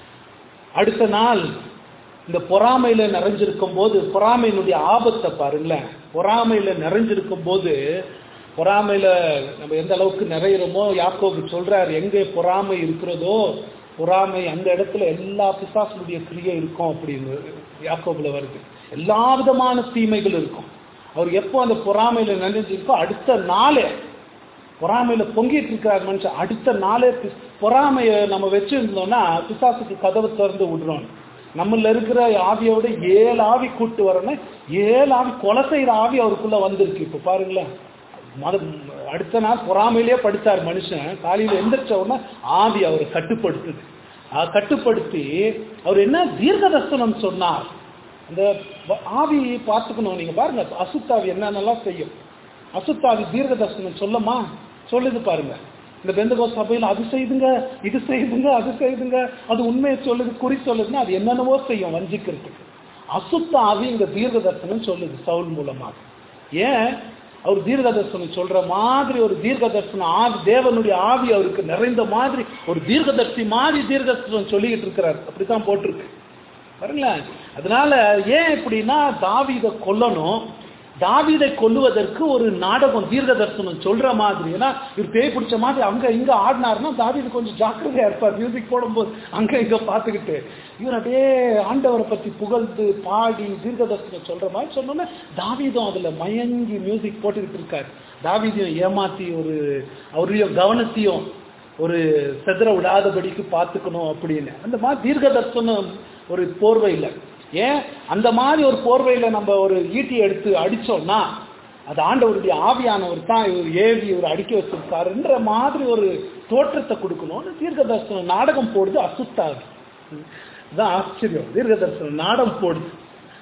அடுத்த நாள் இந்த பொறாமையில நிறைஞ்சிருக்கும் போது பொறாமையினுடைய ஆபத்தை பாருங்களேன் பொறாமையில நிறைஞ்சிருக்கும் போது பொறாமையில நம்ம எந்த அளவுக்கு நிறையிறோமோ யாக்கோபு சொல்றாரு எங்கே பொறாமை இருக்கிறதோ பொறாமை அந்த இடத்துல எல்லா பிசாசுடைய கிரியை இருக்கும் அப்படின்னு யாக்கோபுல வருது எல்லா விதமான தீமைகள் இருக்கும் அவர் எப்போ அந்த பொறாமையில நிறைஞ்சிருக்கோ அடுத்த நாளே பொறாமையில பொங்கிட்டு இருக்கார் மனுஷன் அடுத்த நாளே பிஸ்- பொறாமைய நம்ம வச்சிருந்தோம்னா பிசாசுக்கு கதவை திறந்து விடுறோம் நம்மள இருக்கிற ஆவியோட ஏழு ஆவி கூட்டு வரணும் ஏழு ஆவி கொலை செய்யற ஆவி அவருக்குள்ள வந்திருக்கு இப்ப பாருங்களேன் மத அடுத்த நாள் பொறாமையிலேயே படுத்தார் மனுஷன் காலையில எந்திரிச்ச உடனே ஆவி அவரை கட்டுப்படுத்துது அஹ் கட்டுப்படுத்தி அவர் என்ன தீர்க்க தரிசனம் சொன்னார் அந்த வ- ஆவி பார்த்துக்கணும் நீங்க பாருங்க அசுத்தாவி என்னென்னலாம் செய்யும் அசுத்தாவி தீர்க்க தரிசனம் சொல்லமா சொல்லுது பாருங்க இந்த பெந்தகோ சபையில் அது செய்துங்க இது செய்துங்க அது செய்துங்க அது உண்மையை சொல்லுது குறி சொல்லுதுன்னா அது என்னென்னவோ செய்யும் வஞ்சிக்கிறதுக்கு அசுத்த ஆவி இந்த தீர்க்க தரிசனம் சொல்லுது சவுல் மூலமாக ஏன் அவர் தீர்க்க தரிசனம் சொல்ற மாதிரி ஒரு தீர்க்க தரிசனம் ஆவி தேவனுடைய ஆவி அவருக்கு நிறைந்த மாதிரி ஒரு தீர்க்கதர்சி மாதிரி தீர்க்க தரிசனம் சொல்லிக்கிட்டு இருக்கிறார் அப்படித்தான் போட்டிருக்கு பாருங்களேன் அதனால ஏன் இப்படின்னா தாவீதை கொல்லணும் தாவீதை கொல்லுவதற்கு ஒரு நாடகம் தீர்க்க தரிசனம் சொல்ற மாதிரி ஏன்னா இவர் பேய் பிடிச்ச மாதிரி அங்க இங்க ஆடினாருன்னா தாவீது கொஞ்சம் ஜாக்கிரதையா இருப்பார் மியூசிக் போடும்போது அங்க இங்க பார்த்துக்கிட்டு இவர் அப்படியே ஆண்டவரை பத்தி புகழ்ந்து பாடி தீர்க்க தரிசனம் சொல்ற மாதிரி சொன்னோன்னே தாவீதும் அதுல மயங்கி மியூசிக் போட்டுக்கிட்டு இருக்காரு தாவீதையும் ஏமாத்தி ஒரு அவருடைய கவனத்தையும் ஒரு செதற விடாதபடிக்கு பார்த்துக்கணும் அப்படின்னு அந்த மாதிரி தீர்க்க தரிசனம் ஒரு போர்வையில் ஏன் அந்த மாதிரி ஒரு போர்வையில் நம்ம ஒரு ஈட்டி எடுத்து அடிச்சோம்னா அது ஆண்டவருடைய ஆவியானவர் தான் இவர் ஏவி இவர் அடிக்க வச்சிருக்காருன்ற மாதிரி ஒரு தோற்றத்தை கொடுக்கணும்னு தீர்க்க தரிசனம் நாடகம் போடுது அசுத்தாது இதுதான் ஆச்சரியம் தீர்க்க தரிசனம் நாடகம் போடுது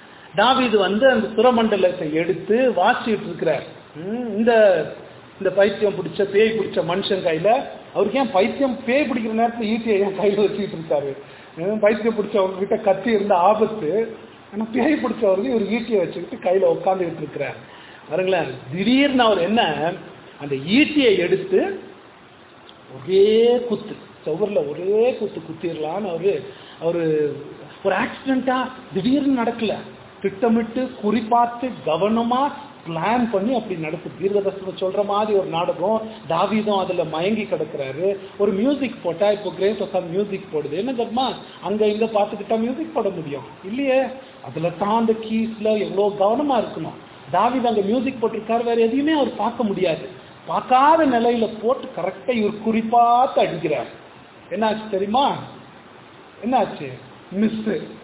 தாவீது வந்து அந்த சுரமண்டலத்தை எடுத்து வாசிட்டு இருக்கிறார் ம், இந்த இந்த பைத்தியம் பிடிச்ச பேய் பிடிச்ச மனுஷன் கையில அவருக்கு ஏன் பைத்தியம் பேய் பிடிக்கிற நேரத்துல ஈட்டியை ஏன் கையில வச்சுக்கிட்டு இருக்காரு ம், பைத்தியம் பிடிச்சவங்க கிட்ட கத்தி இருந்த ஆபத்து ஆனா பேய் பிடிச்சவருக்கு இவர் ஈட்டியை வச்சுக்கிட்டு கையில உட்காந்துக்கிட்டு இருக்கிறார் பாருங்களேன் திடீர்னு அவர் என்ன அந்த ஈட்டியை எடுத்து ஒரே குத்து சுவர்ல ஒரே குத்து குத்திடலான்னு அவரு அவரு ஒரு ஆக்சிடென்ட்டா திடீர்னு நடக்கல திட்டமிட்டு குறிப்பாத்து கவனமா பிளான் பண்ணி அப்படி நடத்து தீர்க்கதர்சனம் சொல்ற மாதிரி ஒரு நாடகம் தாவீதும் அதுல மயங்கி கிடக்குறாரு ஒரு மியூசிக் போட்டா இப்போ கிரேஸ் உட்காந்து மியூசிக் போடுது என்ன தெரியுமா அங்க இங்க பார்த்துக்கிட்டா மியூசிக் போட முடியும் இல்லையே அதுல தான் அந்த கீஸ்ல எவ்வளவு கவனமா இருக்கணும் தாவீது அங்க மியூசிக் போட்டிருக்காரு வேற எதையுமே அவர் பார்க்க முடியாது பார்க்காத நிலையில போட்டு கரெக்டா இவர் குறிப்பாத்து அடிக்கிறார் என்னாச்சு தெரியுமா என்னாச்சு மிஸ்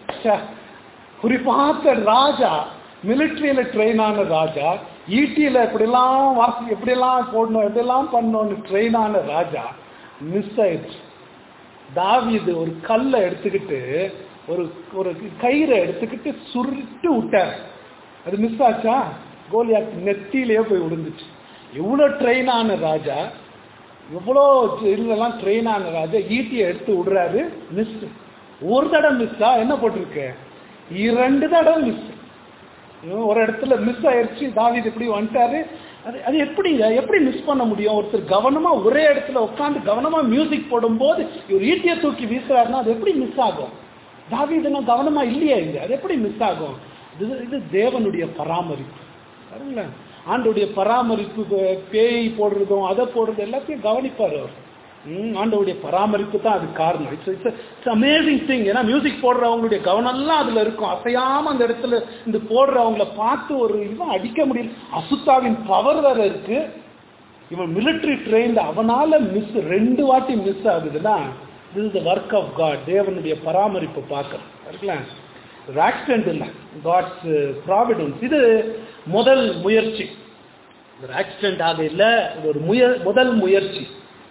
குறிப்பாத்த ராஜா மிலிட்ரியில ட்ரெயின் ஆன ராஜா ஈட்டியில எப்படிலாம் வாசி எப்படியெல்லாம் போடணும் எப்படியெல்லாம் பண்ணணும்னு ட்ரெயின் ஆன ராஜா மிஸ் ஆயிடுச்சு தாவீது ஒரு கல்லை எடுத்துக்கிட்டு ஒரு ஒரு கயிறை எடுத்துக்கிட்டு சுருட்டு விட்டார் அது மிஸ் ஆச்சா கோலியாத் நெத்தியிலேயே போய் விழுந்துச்சு எவ்வளோ ட்ரெயின் ஆன ராஜா எவ்வளோ இதெல்லாம் ட்ரெயின் ஆன ராஜா ஈட்டியை எடுத்து விடுறாரு மிஸ் ஒரு தடவை மிஸ்ஸா என்ன போட்டிருக்கு இரண்டு தடவை மிஸ் ஒரு இடத்துல மிஸ் ஆயிடுச்சு தாவீது இப்படி வந்துட்டாரு அது அது எப்படி எப்படி மிஸ் பண்ண முடியும் ஒருத்தர் கவனமா ஒரே இடத்துல உட்காந்து கவனமா மியூசிக் போடும்போது இவர் ஈட்டியை தூக்கி வீசுறாருன்னா அது எப்படி மிஸ் ஆகும் தாவீதுனா கவனமா இல்லையா இங்க அது எப்படி மிஸ் ஆகும் இது இது தேவனுடைய பராமரிப்பு பாருங்களேன் ஆண்டோடைய பராமரிப்பு பே- பேய் போடுறதும் அதை போடுறது எல்லாத்தையும் கவனிப்பார் அவர் ம், ஆண்டவருடைய பராமரிப்பு தான் அது காரணம் it's it's it's amazing thing ஏன்னா மியூசிக் போடுறவங்களுடைய கவனம் எல்லாம் அதுல இருக்கும் அசையாம அந்த இடத்துல இந்த போடுறவங்கள பார்த்து ஒரு இவன் அடிக்க முடியல அசுத்தாவின் பவர் வேற இருக்கு இவன் மிலிட்டரி ட்ரெயின்ல அவனால மிஸ் ரெண்டு வாட்டி மிஸ் ஆகுதுன்னா this is the work of God தேவனுடைய பராமரிப்பு பார்க்கணும் இருக்கலாம் ஒரு ஆக்சிடென்ட் இல்லை காட்ஸ் ப்ராவிடன்ஸ் இது முதல் முயற்சி ஒரு ஆக்சிடென்ட் ஆக இல்லை இது ஒரு முய முதல் முயற்சி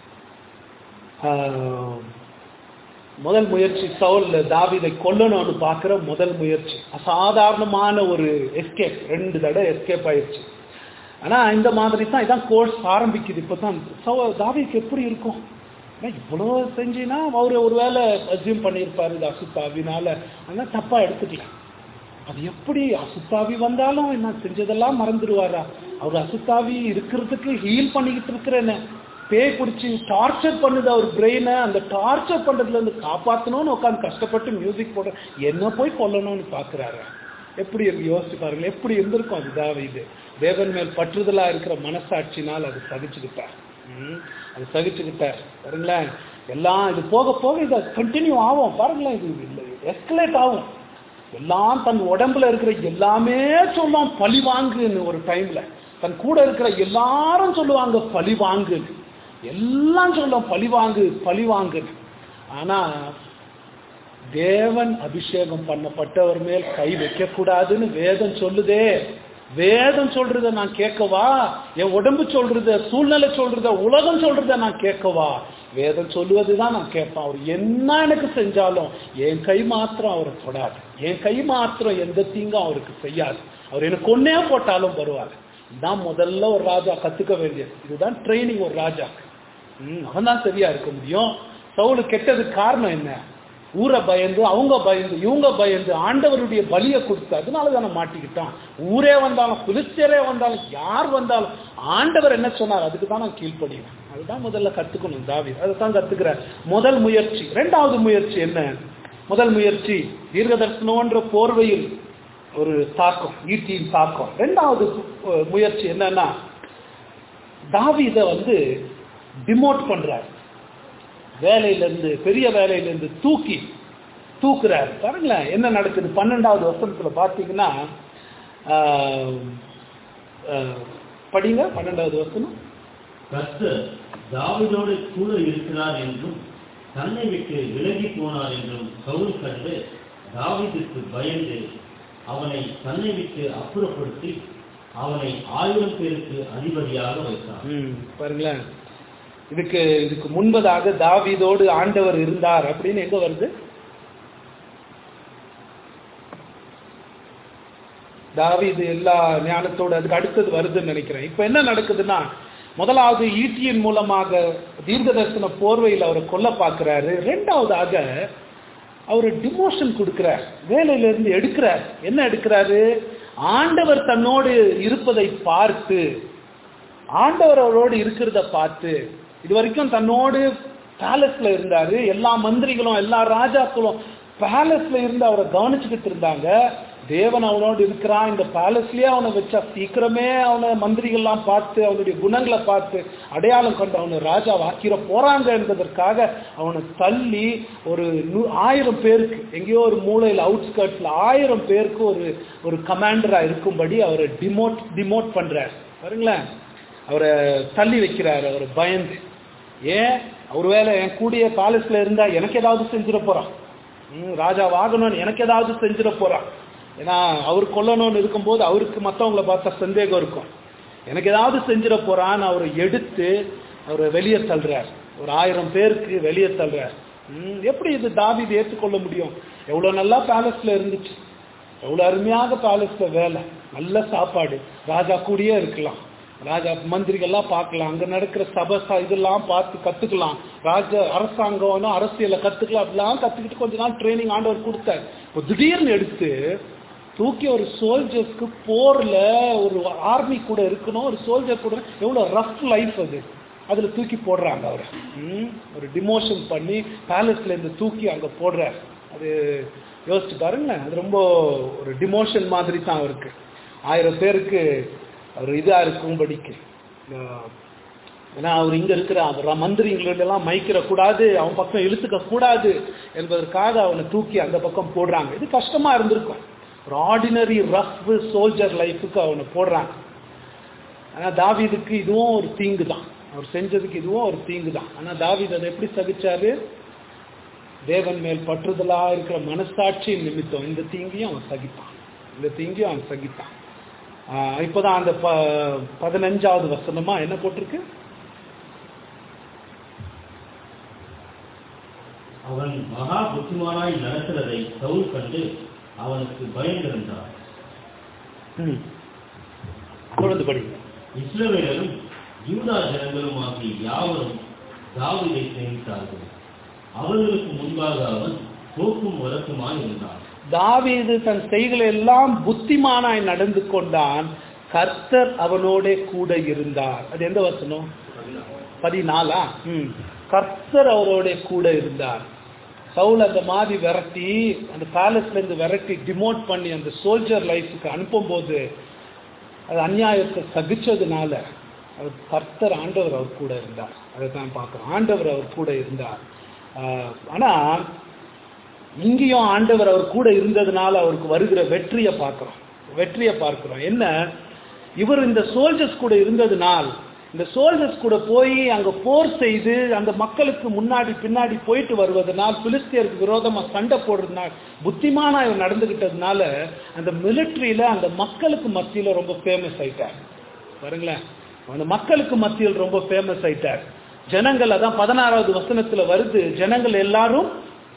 ஆஹ், முதல் முயற்சி சவுல் தாவீதை கொல்லணும்னு பார்க்குற முதல் முயற்சி அசாதாரணமான ஒரு எஸ்கேப் ரெண்டு தடவை எஸ்கேப் ஆயிடுச்சு ஆனா இந்த மாதிரி தான் இதான் கோர்ஸ் ஆரம்பிக்குது இப்போ தான் சவ தாவீதுக்கு எப்படி இருக்கும் ஏன்னா இவ்வளோ செஞ்சுன்னா அவர் ஒருவேளை அசியூம் பண்ணியிருப்பாரு இது அசுத்தாவினால ஆனால் தப்பா எடுத்துக்கலாம் அது எப்படி அசுத்தாவி வந்தாலும் நான் செஞ்சதெல்லாம் மறந்துடுவாரா அவர் அசுத்தாவி இருக்கிறதுக்கு ஹீல் பண்ணிக்கிட்டு இருக்கிறேன்னு பேய் பிடிச்சி டார்ச்சர் பண்ணுது அவர் பிரெயினை அந்த டார்ச்சர் பண்றதுல இருந்து காப்பாற்றணும்னு உட்காந்து கஷ்டப்பட்டு மியூசிக் போட என்ன போய் கொல்லணும்னு பாக்குறாரு எப்படி இருக்கு யோசிச்சு பாருங்க எப்படி இருந்திருக்கும் அது தாவீது தேவன் மேல் பற்றுதலா இருக்கிற மனசாட்சினால் அது சகிச்சுக்கிட்டார் ம், அது சகிச்சுக்கிட்டார் பாருங்களேன் எல்லாம் இது போக போக இது கண்டினியூ ஆகும் பாருங்களேன் இது எஸ்கலேட் ஆகும் எல்லாம் தன் உடம்புல இருக்கிற எல்லாமே சொல்லும் பழி வாங்குன்னு ஒரு டைம்ல தன் கூட இருக்கிற எல்லாரும் சொல்லுவாங்க பழி வாங்குன்னு எல்லாம் சொல்லும் பழி வாங்கு பழி வாங்குன்னு ஆனா தேவன் அபிஷேகம் பண்ணப்பட்டவர் மேல் கை வைக்க கூடாதுன்னு வேதம் சொல்லுதே வேதம் சொல்றத நான் கேட்கவா என் உடம்பு சொல்றத சூழ்நிலை சொல்றத உலகம் சொல்றத நான் கேட்கவா வேதம் சொல்லுவதுதான் நான் கேட்பேன் அவர் என்ன எனக்கு செஞ்சாலும் என் கை மாத்திரம் அவரை தொடாது என் கை மாத்திரம் எந்த தீங்கும் அவருக்கு செய்யாது அவர் எனக்கு கொன்னே போட்டாலும் வருவார் இதுதான் முதல்ல ஒரு ராஜா கத்துக்க வேண்டியது இதுதான் ட்ரைனிங் ஒரு ராஜா அவன் தான் சரியா இருக்க முடியும் சவுலு கெட்டதுக்கு காரணம் என்ன ஊரை பயந்து அவங்க பயந்து இவங்க பயந்து ஆண்டவருடைய பலியை கொடுத்து அதனால தானே மாட்டிக்கிட்டான் ஊரே வந்தாலும் பிலிஸ்தரே வந்தாலும் யார் வந்தாலும் ஆண்டவர் என்ன சொன்னார் அதுக்கு தான் நான் கீழ்ப்படிவேன் அதுதான் முதல்ல கத்துக்கணும் தாவி அதை தான் கத்துக்கிறார் முதல் முயற்சி ரெண்டாவது முயற்சி என்ன முதல் முயற்சி தீர்க்கதர்சனம்ன்ற போர்வையில் ஒரு தாக்கம் ஈட்டியின் தாக்கம் ரெண்டாவது அஹ், முயற்சி என்னன்னா தாவீதை வந்து டிமோட் பண்றார் வேலையிலிருந்து பெரிய வேலையிலிருந்து தூக்கி தூக்குறார் பாருங்களேன் என்ன நடக்குது பன்னெண்டாவது வருஷத்துல பார்த்தீங்கன்னா ஆஹ், ஆஹ், படிங்க பன்னெண்டாவது வருஷம் கர்த்தர் தாவீதோடு கூட இருக்கிறார் என்றும் தன்னை விட்டு விலகி போனார் என்றும் சவுல் கண்டு தாவீதுக்கு பயந்து அவனை தன்னை விட்டு அப்புறப்படுத்தி அவனை ஆயிரம் பேருக்கு அதிபதியாக வைத்தார் ம், பாருங்களேன் இதுக்கு இதுக்கு முன்பதாக தாவீதோடு ஆண்டவர் இருந்தார் அப்படின்னு எங்க வருது தாவீது எல்லா ஞானத்தோடு அதுக்கு அடுத்தது வருதுன்னு நினைக்கிறேன் இப்ப என்ன நடக்குதுன்னா முதலாவது ஈட்டியின் மூலமாக தீர்க்கதர்சன போர்வையில் அவரை கொல்ல பார்க்கிறாரு ரெண்டாவதாக அவர் டிமோஷன் கொடுக்கிறார் வேலையில இருந்து எடுக்கிறார் என்ன எடுக்கிறாரு ஆண்டவர் தன்னோடு இருப்பதை பார்த்து ஆண்டவர் அவரோடு இருக்கிறத பார்த்து இது வரைக்கும் தன்னோடு பேலஸ்ல இருந்தாரு எல்லா மந்திரிகளும் எல்லா ராஜாக்களும் பேலஸ்ல இருந்து அவரை கவனிச்சுக்கிட்டு இருந்தாங்க தேவன் அவனோடு இருக்கிறான் இந்த பேலஸ்லயே அவனை வச்சா சீக்கிரமே அவனை மந்திரிகள்லாம் பார்த்து அவனுடைய குணங்களை பார்த்து அடையாளம் கண்டு அவனை ராஜா வாக்கிற போறாங்க என்பதற்காக அவனை தள்ளி ஒரு நூ- ஆயிரம் பேருக்கு எங்கேயோ ஒரு மூலையில் அவுட்ஸ்கர்ட்ஸ்ல ஆயிரம் பேருக்கு ஒரு ஒரு கமாண்டரா இருக்கும்படி அவரை டிமோட் டிமோட் பண்றார் பாருங்களேன் அவரை தள்ளி வைக்கிறார் அவரை பயந்து ஏன் அவர் வேலை என் கூடிய பேலஸ்ல இருந்தா எனக்கு ஏதாவது செஞ்சிட போறான் ம், ராஜா வாகனம் எனக்கு ஏதாவது செஞ்சிட போறான் ஏன்னா அவர் கொல்லணும்னு இருக்கும்போது அவருக்கு மற்றவங்கள பார்த்தா சந்தேகம் இருக்கும் எனக்கு ஏதாவது செஞ்சிட போறான்னு அவரை எடுத்து அவரை வெளியே தள்ளுறார் ஒரு ஆயிரம் பேருக்கு வெளியே தள்ளுறார் ம், எப்படி இது தாவீது ஏற்றுக்கொள்ள முடியும் எவ்வளவு நல்லா பேலஸ்ல இருந்துச்சு எவ்வளவு அருமையாக பேலஸ்ல வேலை நல்ல சாப்பாடு ராஜா கூடயே இருக்கலாம் ராஜா மந்திரிகள்லாம் பார்க்கலாம் அங்க நடக்கிற சபை ச- இதெல்லாம் பார்த்து கத்துக்கலாம் ராஜ அரசாங்கம் அரசியலை கத்துக்கலாம் அப்படிலாம் கத்துக்கிட்டு கொஞ்ச நாள் ட்ரைனிங் ஆண்டவர் கொடுத்தார் இப்போ திடீர்னு எடுத்து தூக்கி ஒரு சோல்ஜர்ஸ்க்கு போர்ல ஒரு ஆர்மி கூட இருக்கணும் ஒரு சோல்ஜர் கூட எவ்வளவு ரஃப் லைஃப் அது அதுல தூக்கி போடுறாங்க அவரை ம், ஒரு டிமோஷன் பண்ணி பேலஸ்ல இருந்து தூக்கி அங்க போடுறாரு அது யோசிச்சு பாருங்களேன் அது ரொம்ப ஒரு டிமோஷன் மாதிரி தான் அவருக்கு ஆயிரம் பேருக்கு அவர் இதா இருக்கும்படிக்கு ஆஹ், ஏன்னா அவர் இங்க இருக்கிற அவர் மந்திரிங்களெல்லாம் மைக்கிற கூடாது அவன் பக்கம் இழுத்துக்க கூடாது என்பதற்காக அவனை தூக்கி அந்த பக்கம் போடுறாங்க இது கஷ்டமா இருந்திருக்கும் ஒரு ஆர்டினரி ரஃப் சோல்ஜர் லைஃபுக்கு அவனை போடுறாங்க ஆனா தாவீதுக்கு இதுவும் ஒரு தீங்கு தான் அவர் செஞ்சதுக்கு இதுவும் ஒரு தீங்கு தான் ஆனா தாவீது அதை எப்படி சகிச்சாரு தேவன் மேல் பற்றுதலா இருக்கிற மனசாட்சியின் நிமித்தம் இந்த தீங்கையும் அவன் சகித்தான் இந்த தீங்கையும் அவன் சகித்தான் ஆஹ் இப்பதான் அந்த ப பதினஞ்சாவது வசனமா என்ன போட்டிருக்கு அவன் மகா புத்திமானாய் நடக்கிறதை சவுல் கண்டு அவனுக்கு பயந்திருந்தான் ம். தொடர்ந்து படிங்க இஸ்ரவேலரும் யூதா ஜனங்களும் ஆகிய யாவரும் தாவீதை சேமித்தார்கள் அவர்களுக்கு முன்பாக அவன் போக்கும் வரக்குமாய் இருந்தான் தாவீது தன் செய்களை எல்லாம் புத்திமானாய் நடந்து கொண்டான் கர்த்தர் அவனோட கூட இருந்தார் அது எந்த வசனம் பதினாலா ம் கர்த்தர் அவரோட கூட இருந்தார் சவுல் அந்த மாதிரி விரட்டி அந்த பேலஸ்ல இருந்து விரட்டி டிமோட் பண்ணி அந்த சோல்ஜர் லைஃபுக்கு அனுப்பும்போது அது அநியாயத்தை சகிச்சதுனால அவர் கர்த்தர் ஆண்டவர் அவர் கூட இருந்தார் அதை தான் பார்க்குறோம் ஆண்டவர் அவர் கூட இருந்தார் ஆஹ் ஆனா இங்கேயும் ஆண்டவர் அவர் கூட இருந்ததுனால அவருக்கு வருகிற வெற்றியை பார்க்கிறோம் வெற்றியை பார்க்கிறோம் என்ன இவர் இந்த சோல்ஜர்ஸ் கூட இருந்ததுனால் இந்த சோல்ஜர்ஸ் கூட போய் அங்க போர் செய்து அந்த மக்களுக்கு முன்னாடி பின்னாடி போயிட்டு வருவதனால் பிலிஸ்தியருக்கு விரோதமா சண்டை போடுறதுனால புத்திமானா இவர் நடந்துகிட்டதுனால அந்த மிலிட்ரியில அந்த மக்களுக்கு மத்தியில ரொம்ப ஃபேமஸ் ஆயிட்டார் பாருங்களேன் அந்த மக்களுக்கு மத்தியில் ரொம்ப ஃபேமஸ் ஆயிட்டார் ஜனங்கள் அதான் பதினாறாவது வசனத்துல வருது ஜனங்கள் எல்லாரும்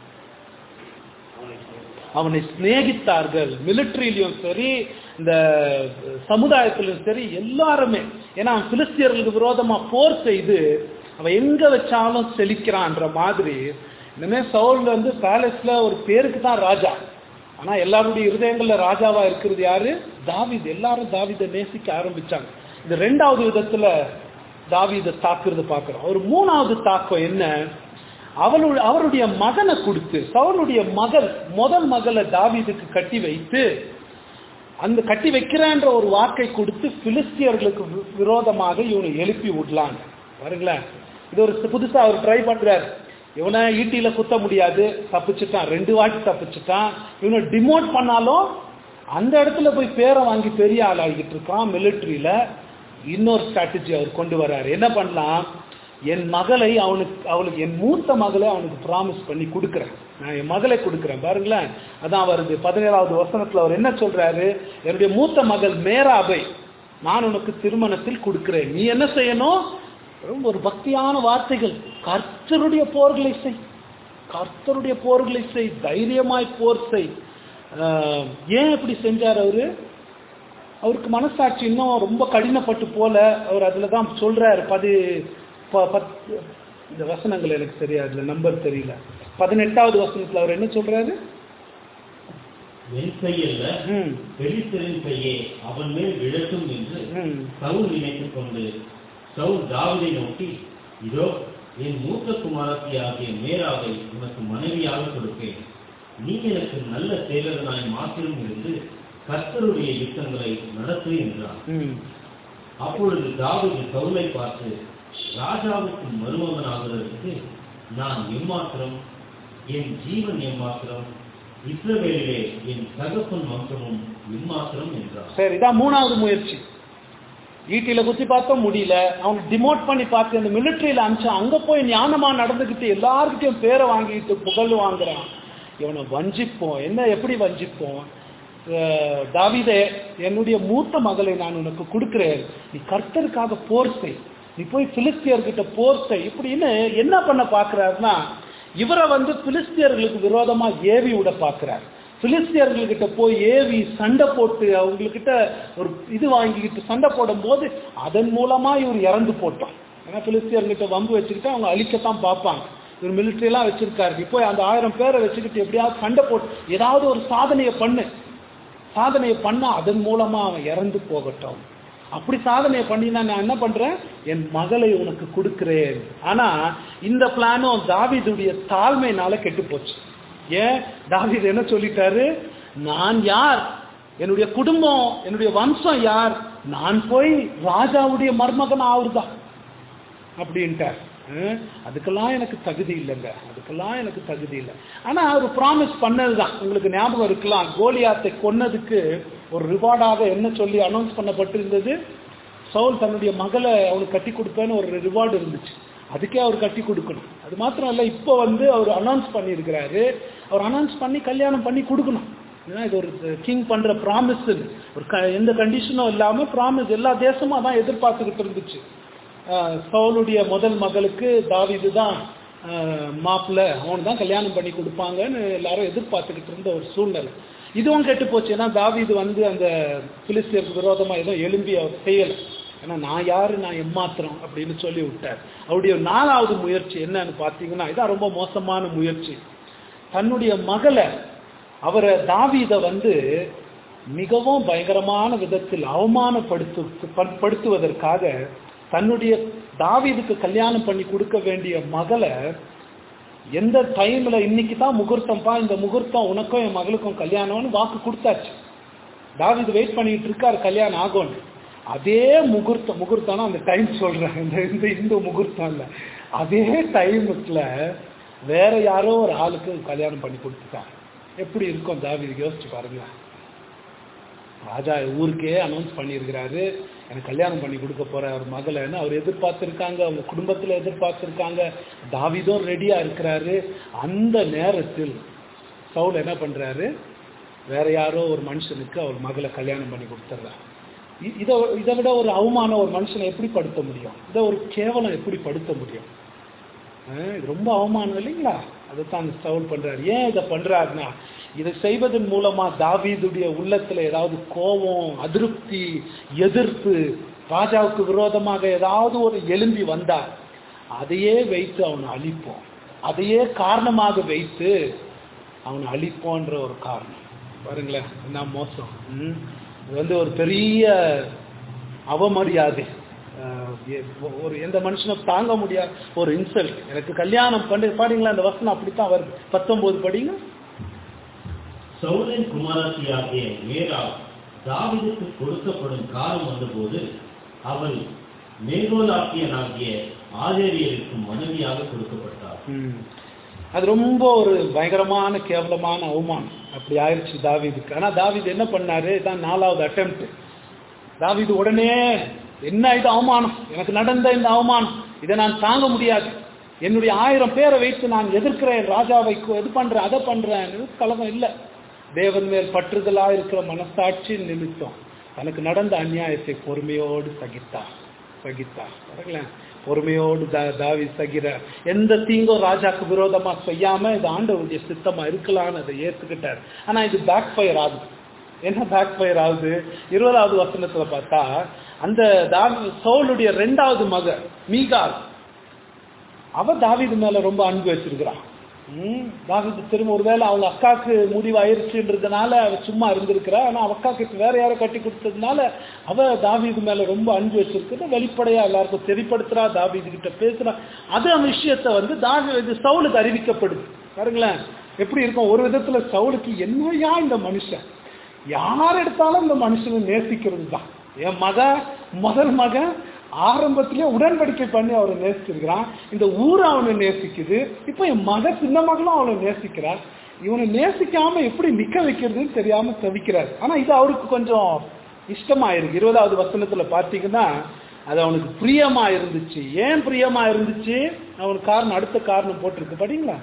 அவனை சிநேகித்தார்கள் மிலிட்ரியிலையும் சரி இந்த சமுதாயத்திலும் சரி எல்லாருமே ஏன்னா அவன் பிலிஸ்தியர்களுக்கு விரோதமா போர் செய்து அவன் எங்க வச்சாலும் செழிக்கிறான்ற மாதிரி இனிமே சவுல் வந்து பேலஸ்ல ஒரு பேருக்கு தான் ராஜா ஆனா எல்லாருடைய இருதயங்கள்ல ராஜாவா இருக்கிறது யாரு தாவீது எல்லாரும் தாவீதை நேசிக்க ஆரம்பிச்சாங்க இந்த ரெண்டாவது விதத்துல தாவீதை தாக்குறது பார்க்கிறோம் ஒரு மூணாவது தாக்கம் என்ன அவளுடைய அவருடைய மகனை கொடுத்து சவுளுடைய மகள் முதல் மகளை தாவீதுக்கு கட்டி வைத்து அந்த கட்டி வைக்கிறேன்ற ஒரு வாக்கை கொடுத்து பிலிஸ்தியர்களுக்கு வி- விரோதமாக இவனை எழுப்பி விடலாங்க பாருங்களேன் இது ஒரு புதுசா அவர் ட்ரை பண்றாரு இவனை ஈட்டியில குத்த முடியாது தப்பிச்சுட்டான் ரெண்டு வாட்டி தப்பிச்சுட்டான் இவனை டிமோட் பண்ணாலும் அந்த இடத்துல போய் பேரை வாங்கி பெரிய ஆள் ஆகிட்டு இருக்கான் மிலிட்ரியில இன்னொரு ஸ்ட்ராட்டஜி அவர் கொண்டு வர்றாரு என்ன பண்ணலாம் என் மகளை அவனுக்கு அவளுக்கு என் மூத்த மகளை அவனுக்கு ப்ராமிஸ் பண்ணி கொடுக்குறேன் நான் என் மகளை கொடுக்குறேன் பாருங்களேன் அதான் வருது பதினேழாவது வசனத்துல அவர் என்ன சொல்றாரு என்னுடைய மூத்த மகள் மேராபை நான் உனக்கு திருமணத்தில் கொடுக்கிறேன் நீ என்ன செய்யணும் ரொம்ப ஒரு பக்தியான வார்த்தைகள் கர்த்தருடைய போர்களை செய் கர்த்தருடைய போர்களை செய் தைரியமாய் போர் செய் ஆஹ், ஏன் இப்படி செஞ்சார் அவரு அவருக்கு மனசாட்சி இன்னும் ரொம்ப கடினப்பட்டு போல அவர் அதில் தான் சொல்றாரு பதி ப- பத்- இந்த வசனங்கள் எனக்கு தெரியாது இந்த நம்பர் தெரியல பதினெட்டாவது வசனத்துல அவர் என்ன சொல்றாரு என் கையல்ல ம் பெலிஸ்தரின் கையே அவன் மேல் விழட்டும் என்று ம் சவுல் நினைத்துக் கொண்டு சவுல் தாவீதை நோக்கி இதோ என் மூத்த குமாரத்தி ஆகிய மேராவை உனக்கு மனைவியாக கொடுப்பேன் நீ எனக்கு நல்ல செயலரனாய் மாத்திரம் இருந்து கர்த்தருடைய யுத்தங்களை நடத்து என்றான் ம் அப்பொழுது தாவீது சவுலை பார்த்து ராஜாவுக்கு மருமகனாகிறதுக்கு நான் எம்மாத்திரம் என் ஜீவன் எம்மாத்திரம் இஸ்ரவேலிலே என் தகப்பன் வம்சமும் எம்மாத்திரம் என்றார் சரி இதான் மூணாவது முயற்சி ஈட்டியில குத்தி பார்த்தோம் முடியல அவனை டிமோட் பண்ணி பார்த்து அந்த மிலிட்டரியில அனுப்பிச்சான் அங்க போய் ஞானமா நடந்துகிட்டு எல்லார்கிட்டயும் பேரை வாங்கிட்டு புகழ் வாங்குறான் இவனை வஞ்சிப்போம் என்ன எப்படி வஞ்சிப்போம் அஹ் தாவீதே என்னுடைய மூத்த மகளை நான் உனக்கு கொடுக்கிறேன் நீ கர்த்தருக்காக போர் செய் நீ போய் பிலிஸ்தியர்கிட்ட போர் செய் இப்படின்னு என்ன பண்ண பாக்குறாருன்னா இவரை வந்து பிலிஸ்தியர்களுக்கு விரோதமா ஏவி விட பார்க்கிறார் பிலிஸ்தியர்கள்கிட்ட போய் ஏவி சண்டை போட்டு அவங்கக்கிட்ட ஒரு இது வாங்கிக்கிட்டு சண்டை போடும்போது அதன் மூலமா இவர் இறந்து போட்டான் ஏன்னா பிலிஸ்தியர்கிட்ட வம்பு வச்சுக்கிட்டு அவங்க அழிக்கத்தான் பார்ப்பாங்க இவர் military எல்லாம் வச்சிருக்காரு நீ போய் அந்த ஆயிரம் பேரை வச்சுக்கிட்டு எப்படியாவது சண்டை போட்டு ஏதாவது ஒரு சாதனையை பண்ணு சாதனையை பண்ண அதன் மூலமா அவன் இறந்து போகட்டும் அப்படி சாதனையை பண்ணினா நான் என்ன பண்றேன் என் மகளை உனக்கு கொடுக்கிறேன் ஆனா இந்த பிளானும் தாவீதுடைய தாழ்மையினால கெட்டு போச்சு ஏன் தாவீது என்ன சொல்லிட்டாரு நான் யார் என்னுடைய குடும்பம் என்னுடைய வம்சம் யார் நான் போய் ராஜாவுடைய மருமகன் ஆவுதான் அப்படின்ட்டார் ஹம், அதுக்கெல்லாம் எனக்கு தகுதி இல்லைங்க அதுக்கெல்லாம் எனக்கு தகுதி இல்லை ஆனா அவர் ப்ராமிஸ் பண்ணதுதான் உங்களுக்கு ஞாபகம் இருக்கலாம் கோலியாத்தை கொன்னதுக்கு ஒரு ரிவார்டாக என்ன சொல்லி அனௌன்ஸ் பண்ணப்பட்டிருந்தது சவுல் தன்னுடைய மகளை அவனுக்கு கட்டி கொடுப்பேன்னு ஒரு ரிவார்டு இருந்துச்சு அதுக்கே அவர் கட்டி கொடுக்கணும் அது மாத்திரம் இல்ல இப்போ வந்து அவர் அனௌன்ஸ் பண்ணியிருக்கிறாரு அவர் அனௌன்ஸ் பண்ணி கல்யாணம் பண்ணி கொடுக்கணும் ஏன்னா இது ஒரு கிங் பண்ற ப்ராமிஸ் ஒரு க- எந்த கண்டிஷனும் இல்லாம ப்ராமிஸ் எல்லா தேசமும் அதான் எதிர்பார்த்துக்கிட்டு இருந்துச்சு ஆஹ் சவுலுடைய முதல் மகளுக்கு தாவீது தான் மாப்பிள்ள அவன் தான் கல்யாணம் பண்ணி கொடுப்பாங்கன்னு எல்லாரும் எதிர்பார்த்துக்கிட்டு இருந்த ஒரு சூழ்நிலை இதுவும் கெட்டு போச்சு ஏன்னா தாவீது வந்து அந்த பிலிஸ்தியருக்கு விரோதமா ஏதோ எழும்பி அவர் செய்யல ஏன்னா நான் யாரு நான் எம்மாத்திரம் அப்படின்னு சொல்லி விட்டார் அவருடைய நாலாவது முயற்சி என்னன்னு பார்த்தீங்கன்னா இதான் ரொம்ப மோசமான முயற்சி தன்னுடைய மகளை அவரை தாவீத வந்து மிகவும் பயங்கரமான விதத்தில் அவமானப்படுத்து ப- படுத்துவதற்காக தன்னுடைய தாவீதுக்கு கல்யாணம் பண்ணி கொடுக்க வேண்டிய மகளை எந்த டைம்ல இன்னைக்கு தான் முகூர்த்தம்ப்பா இந்த முகூர்த்தம் உனக்கும் என் மகளுக்கும் கல்யாணம்னு வாக்கு கொடுத்தாச்சு தாவீது வெயிட் பண்ணிட்டு இருக்காரு கல்யாணம் ஆகும்னு அதே முகூர்த்தம் முகூர்த்தம்னா அந்த டைம் சொல்றேன் இந்த இந்த இந்து முகூர்த்தம் இல்ல அதே டைமுக்குல வேற யாரோ ஒரு ஆளுக்கு கல்யாணம் பண்ணி கொடுத்துட்டாங்க எப்படி இருக்கும் தாவீது யோசிச்சு பாருங்க ராஜா ஊருக்கே அனௌன்ஸ் பண்ணியிருக்கிறாரு எனக்கு கல்யாணம் பண்ணி கொடுக்க போற அவர் மகளைன்னு அவர் எதிர்பார்த்திருக்காங்க அவங்க குடும்பத்துல எதிர்பார்த்திருக்காங்க தாவீதும் ரெடியா இருக்கிறாரு அந்த நேரத்தில் சவுல் என்ன பண்றாரு வேற யாரோ ஒரு மனுஷனுக்கு அவர் மகளை கல்யாணம் பண்ணி கொடுத்துட்றாரு இ- இதை இதை விட ஒரு அவமானம் ஒரு மனுஷனை எப்படி படுத்த முடியும் இதை ஒரு கேவலம் எப்படி படுத்த முடியும் அஹ் இது ரொம்ப அவமானம் இல்லைங்களா அதைத்தான் அந்த சவுல் பண்றாரு ஏன் இதை பண்றாருன்னா இதை செய்வதன் மூலமா தாவீதுடைய உள்ளத்துல ஏதாவது கோபம் அதிருப்தி எதிர்ப்பு ராஜாவுக்கு விரோதமாக ஏதாவது ஒரு எலும்பி வந்தா அதையே வைத்து அவனை அழிப்போம் அதையே காரணமாக வைத்து அவனை அழிப்போன்ற ஒரு காரணம் பாருங்களேன் என்ன மோசம் ம். இது வந்து ஒரு பெரிய அவமரியாதை அஹ் எ- ஒரு எந்த மனுஷனும் தாங்க முடியாத ஒரு இன்சல்ட் எனக்கு கல்யாணம் பண்ணி பாடிங்களா அந்த வசனம் அப்படித்தான் வருது பத்தொன்பது படிங்க சவுலின் குமாரத்தியாகிய மேரா தாவீதுக்கு கொடுக்கப்படும் காலம் வந்தபோது அவள் மேகோலாக்கியனாகிய ஆதேரியருக்கு மனைவியாக கொடுக்கப்பட்டார் ம். அது ரொம்ப ஒரு பயங்கரமான கேவலமான அவமானம் அப்படி ஆயிடுச்சு தாவீதுக்கு ஆனா தாவீது என்ன பண்ணாரு இதான் நாலாவது அட்டெம்ப்ட் தாவீது உடனே என்ன இது அவமானம் எனக்கு நடந்த இந்த அவமானம் இதை நான் தாங்க முடியாது என்னுடைய ஆயிரம் பேரை வைத்து நான் எதிர்க்கிறேன் ராஜாவை கு- இது பண்றேன் அதை பண்றேன் இது கலகம் இல்லை தேவன் மேல் பற்றுதலா இருக்கிற மனசாட்சி நிமித்தம் தனக்கு நடந்த அநியாயத்தை பொறுமையோடு சகித்தார் சகித்தார் பாருங்களேன் பொறுமையோடு தா தாவி சகிற எந்த தீங்கும் ராஜாக்கு விரோதமா செய்யாம இது ஆண்டவருடைய சித்தமா இருக்கலாம்னு அதை ஏத்துக்கிட்டார் ஆனா இது பேக் ஃபயர் ஆகுது என்ன பேக் ஃபயர் ஆகுது இருபதாவது வசனத்துல பார்த்தா அந்த தாவி சவுலுடைய ரெண்டாவது மக மீகால் அவ தாவீது மேல ரொம்ப அன்பு வச்சிருக்கிறான் ம், தாவீது திரும்ப ஒருவேளை அவங்க அக்காக்கு முடிவாயிருச்சுன்றதுனால அவ சும்மா இருந்திருக்கிறா ஆனா அவ அக்காக்கு இப்ப வேற யாரோ கட்டி கொடுத்ததுனால அவ தாவீது மேல ரொம்ப அன்பு வச்சிருக்கிறது வெளிப்படையா எல்லாருக்கும் தெரியப்படுத்துறா தாவீது கிட்ட பேசுறா அது அந்த விஷயத்த வந்து தாவீது சவுலுக்கு அறிவிக்கப்படுது பாருங்களேன் எப்படி இருக்கும் ஒரு விதத்துல சவுலுக்கு என்னையா இந்த மனுஷன் யார் எடுத்தாலும் இந்த மனுஷனை நேசிக்கிறது தான் என் மக முதல் மகன் ஆரம்பத்திலே உடன்படிக்கை பண்ணி அவரை நேசிச்சிருக்கிறான் இந்த ஊர் அவனை நேசிக்குது இப்போ என் மக சின்ன மகளும் அவனை நேசிக்கிறார் இவனை நேசிக்காம எப்படி நிக்க வைக்கிறதுன்னு தெரியாம தவிக்கிறார் ஆனா இது அவருக்கு கொஞ்சம் இஷ்டமாயிருக்கு இருபதாவது வசனத்துல பார்த்தீங்கன்னா அது அவனுக்கு பிரியமா இருந்துச்சு ஏன் பிரியமா இருந்துச்சு அவனுக்கு காரணம் அடுத்த காரணம் போட்டிருக்கு படிங்களா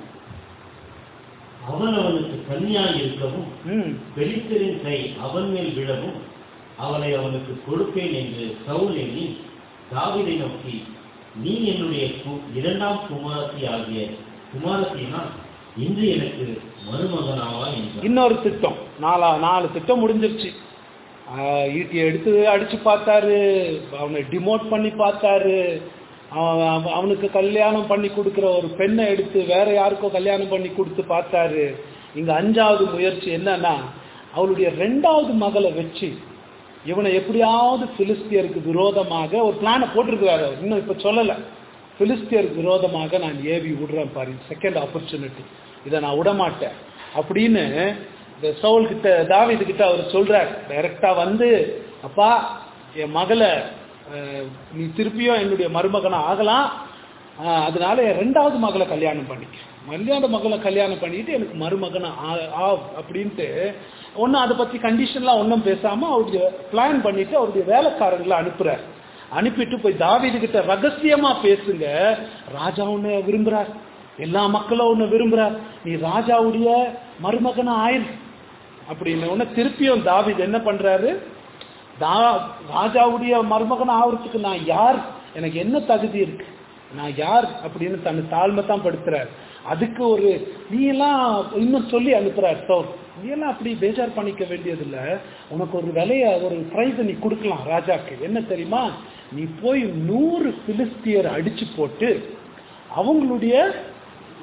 அவன் அவனுக்கு கன்னியாய் இருக்கவும் ம் பெலிஸ்தரின் கை அவன் மேல் விழவும் அவளை அவனுக்கு கொடுப்பேன் என்று சவுல் எண்ணி தாவீதை நோக்கி நீ என்னுடைய கு- இரண்டாம் குமாரத்தி ஆகிய குமாரத்தினா இன்று எனக்கு மருமகனாவா என்றார் இன்னொரு திட்டம் நாலா நாலு திட்டம் முடிஞ்சிருச்சு ஆஹ் ஈட்டியை எடுத்து அடிச்சு பார்த்தாரு அவனை டிமோட் பண்ணி பார்த்தாரு அவன் அவன் அவனுக்கு கல்யாணம் பண்ணி கொடுக்கிற ஒரு பெண்ணை எடுத்து வேற யாருக்கோ கல்யாணம் பண்ணி கொடுத்து பார்த்தாரு இங்க அஞ்சாவது முயற்சி என்னன்னா அவளுடைய ரெண்டாவது மகளை வச்சு இவனை எப்படியாவது பிலிஸ்தியருக்கு விரோதமாக ஒரு பிளானை போட்டிருக்கிறாரு அவர் இன்னும் இப்ப சொல்லல பிலிஸ்தியருக்கு விரோதமாக நான் ஏவி விடுறேன் பாரு செகண்ட் ஆப்பர்ச்சுனிட்டி இதை நான் விட மாட்டேன் அப்படின்னு இந்த சவுல் கிட்ட தாவீது கிட்ட அவர் சொல்றார் டைரக்டா வந்து அப்பா என் மகளை அஹ், நீ திருப்பியும் என்னுடைய மருமகனா ஆகலாம் அஹ், அதனால என் ரெண்டாவது மகளை கல்யாணம் பண்ணிக்க மல்யாண்ட மகளை கல்யாணம் பண்ணிட்டு எனக்கு மருமகனா ஆ- ஆ அப்படின்ட்டு ஒன்றும் அதை பத்தி கண்டிஷன்லாம் ஒன்றும் பேசாம அவருடைய பிளான் பண்ணிட்டு அவருடைய வேலைக்காரங்களை அனுப்புறார் அனுப்பிட்டு போய் தாவீது கிட்ட ரகசியமா பேசுங்க ராஜா உன்னை விரும்புறார் எல்லா மக்களும் உன்னை விரும்புறார் நீ ராஜாவுடைய மருமகனா ஆயிரு அப்படின்னு உடனே திருப்பியும் தாவீது என்ன பண்றாரு தா ராஜாவுடைய மருமகன் ஆவறதுக்கு நான் யார் எனக்கு என்ன தகுதி இருக்கு நான் யார் அப்படின்னு தன்னை தாழ்மை தான் படுத்துறார் அதுக்கு ஒரு நீ எல்லாம் இன்னும் சொல்லி அனுப்புறார் சவுல் நீ எல்லாம் அப்படி பேஜார் பண்ணிக்க வேண்டியதில்ல உனக்கு ஒரு விலைய ஒரு பிரைஸ் நீ கொடுக்கலாம் ராஜாக்கு என்ன தெரியுமா நீ போய் நூறு பிலிஸ்தியர் அடிச்சு போட்டு அவங்களுடைய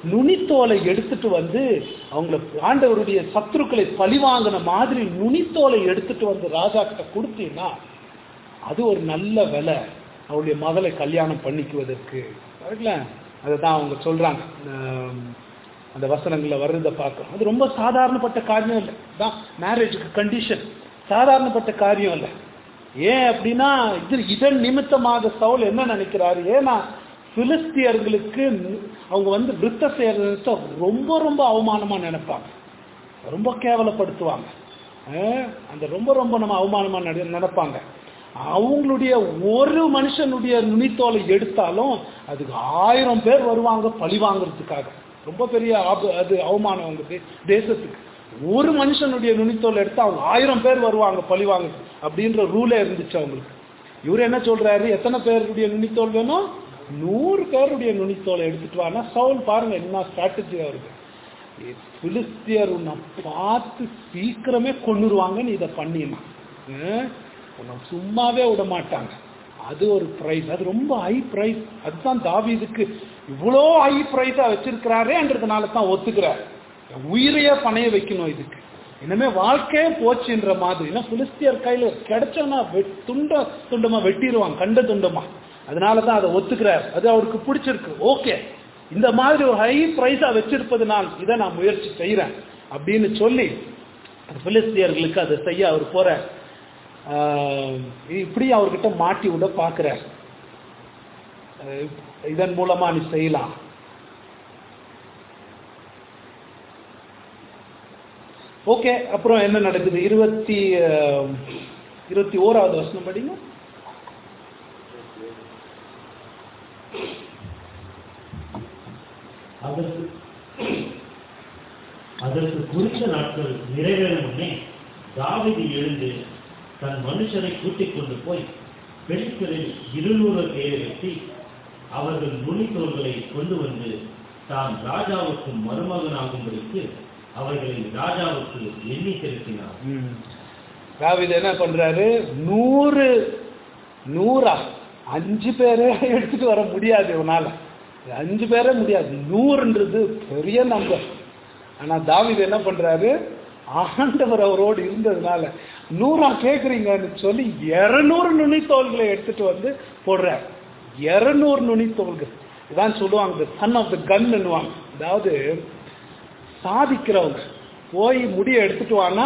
நுனித்தோலை எடுத்துட்டு வந்து அவங்கள ஆண்டவருடைய சத்துருக்களை பழிவாங்கின மாதிரி நுனித்தோலை எடுத்துட்டு வந்து ராஜா கிட்ட கொடுத்தீங்கன்னா அது ஒரு நல்ல விலை அவருடைய மகளை கல்யாணம் பண்ணிக்குவதற்கு பாருங்கள அதுதான் அவங்க சொல்றாங்க ஆம், அந்த வசனங்கள்ல வர்றதை பார்க்கணும் அது ரொம்ப சாதாரணப்பட்ட காரியம் இல்லை தான் மேரேஜுக்கு கண்டிஷன் சாதாரணப்பட்ட காரியம் இல்லை ஏன் அப்படின்னா இது இதன் நிமித்தமாக சவுல் என்ன நினைக்கிறாரு ஏன்னா பிலிஸ்தியர்களுக்கு அவங்க வந்து விருத்த செய்யறத ரொம்ப ரொம்ப அவமானமா நினைப்பாங்க ரொம்ப கேவலப்படுத்துவாங்க அஹ் அந்த ரொம்ப ரொம்ப நம்ம அவமானமா நட- நினைப்பாங்க அவங்களுடைய ஒரு மனுஷனுடைய நுனித்தோலை எடுத்தாலும் அதுக்கு ஆயிரம் பேர் வருவாங்க பழி வாங்குறதுக்காக ரொம்ப பெரிய ஆப- அது அவமானம் அவங்க தே- தேசத்துக்கு ஒரு மனுஷனுடைய நுனித்தோல் எடுத்தா அவங்க ஆயிரம் பேர் வருவாங்க பழி வாங்க அப்படின்ற ரூலே இருந்துச்சு அவங்களுக்கு இவர் என்ன சொல்றாரு எத்தனை பேருடைய நுனித்தோல் வேணும் நூறு பேருடைய நுனித்தோலை எடுத்துட்டு வானா சவுல் பாருங்க என்ன ஸ்ட்ராட்டஜி அவருக்கு பிலிஸ்தியர் உன்னை பார்த்து சீக்கிரமே கொண்டுருவாங்கன்னு இதை பண்ணினா உன்னை சும்மாவே விட மாட்டாங்க அது ஒரு பிரைஸ் அது ரொம்ப ஹை பிரைஸ் அதுதான் தாவீதுக்கு இவ்வளோ ஹை பிரைஸா வச்சிருக்கிறாரேன்றதுனால தான் ஒத்துக்கிறார் உயிரையே பணைய வைக்கணும் இதுக்கு இனிமே வாழ்க்கையே போச்சுன்ற மாதிரி ஏன்னா பிலிஸ்தியர் கையில கிடைச்சோன்னா வெட்- துண்ட துண்டமா வெட்டிடுவாங்க கண்ட துண்டமா அதனால தான் அதை ஒத்துக்கிறார் அது அவருக்கு பிடிச்சிருக்கு ஓகே இந்த மாதிரி ஒரு ஹை பிரைஸா வச்சிருப்பதுனால் இதை நான் முயற்சி செய்யறேன் அப்படின்னு சொல்லி அந்த பிலிஸ்தியர்களுக்கு அதை செய்ய அவர் போற இப்படி அவர்கிட்ட மாட்டி விட பார்க்கிறார் அஹ் இதன் மூலமா நீ செய்யலாம் ஓகே அப்புறம் என்ன நடக்குது இருபத்தி அஹ், இருபத்தி ஓராவது வசனம் படிங்க அதற்கு அதற்கு குறித்த நாட்கள் நிறைவேறும் முன்னே தாவீது எழுந்து தன் மனுஷரை கூட்டிக் கொண்டு போய் பெண்களில் இருநூறு பேரை வெட்டி அவர்கள் நுனித்தோள்களை கொண்டு வந்து தான் ராஜாவுக்கு மருமகனாகும்படிக்கு அவர்களை ராஜாவுக்கு எண்ணி செலுத்தினார் தாவீது என்ன பண்றாரு நூறு நூறா அஞ்சு பேரே எடுத்துட்டு வர முடியாது இவனால அஞ்சு பேரே முடியாது நூறுன்றது பெரிய நம்பர் ஆனா தாவீது என்ன பண்றாரு ஆண்டவர் அவரோடு இருந்ததுனால நூறா கேக்குறீங்கன்னு சொல்லி இருநூறு நுனித்தோள்களை எடுத்துட்டு வந்து போடுறார் இருநூறு நுனித்தோள்கள் இதான் சொல்லுவாங்க சன் ஆஃப் த கன்னுவாங்க அதாவது சாதிக்கிறவங்க போய் முடிய எடுத்துட்டு வானா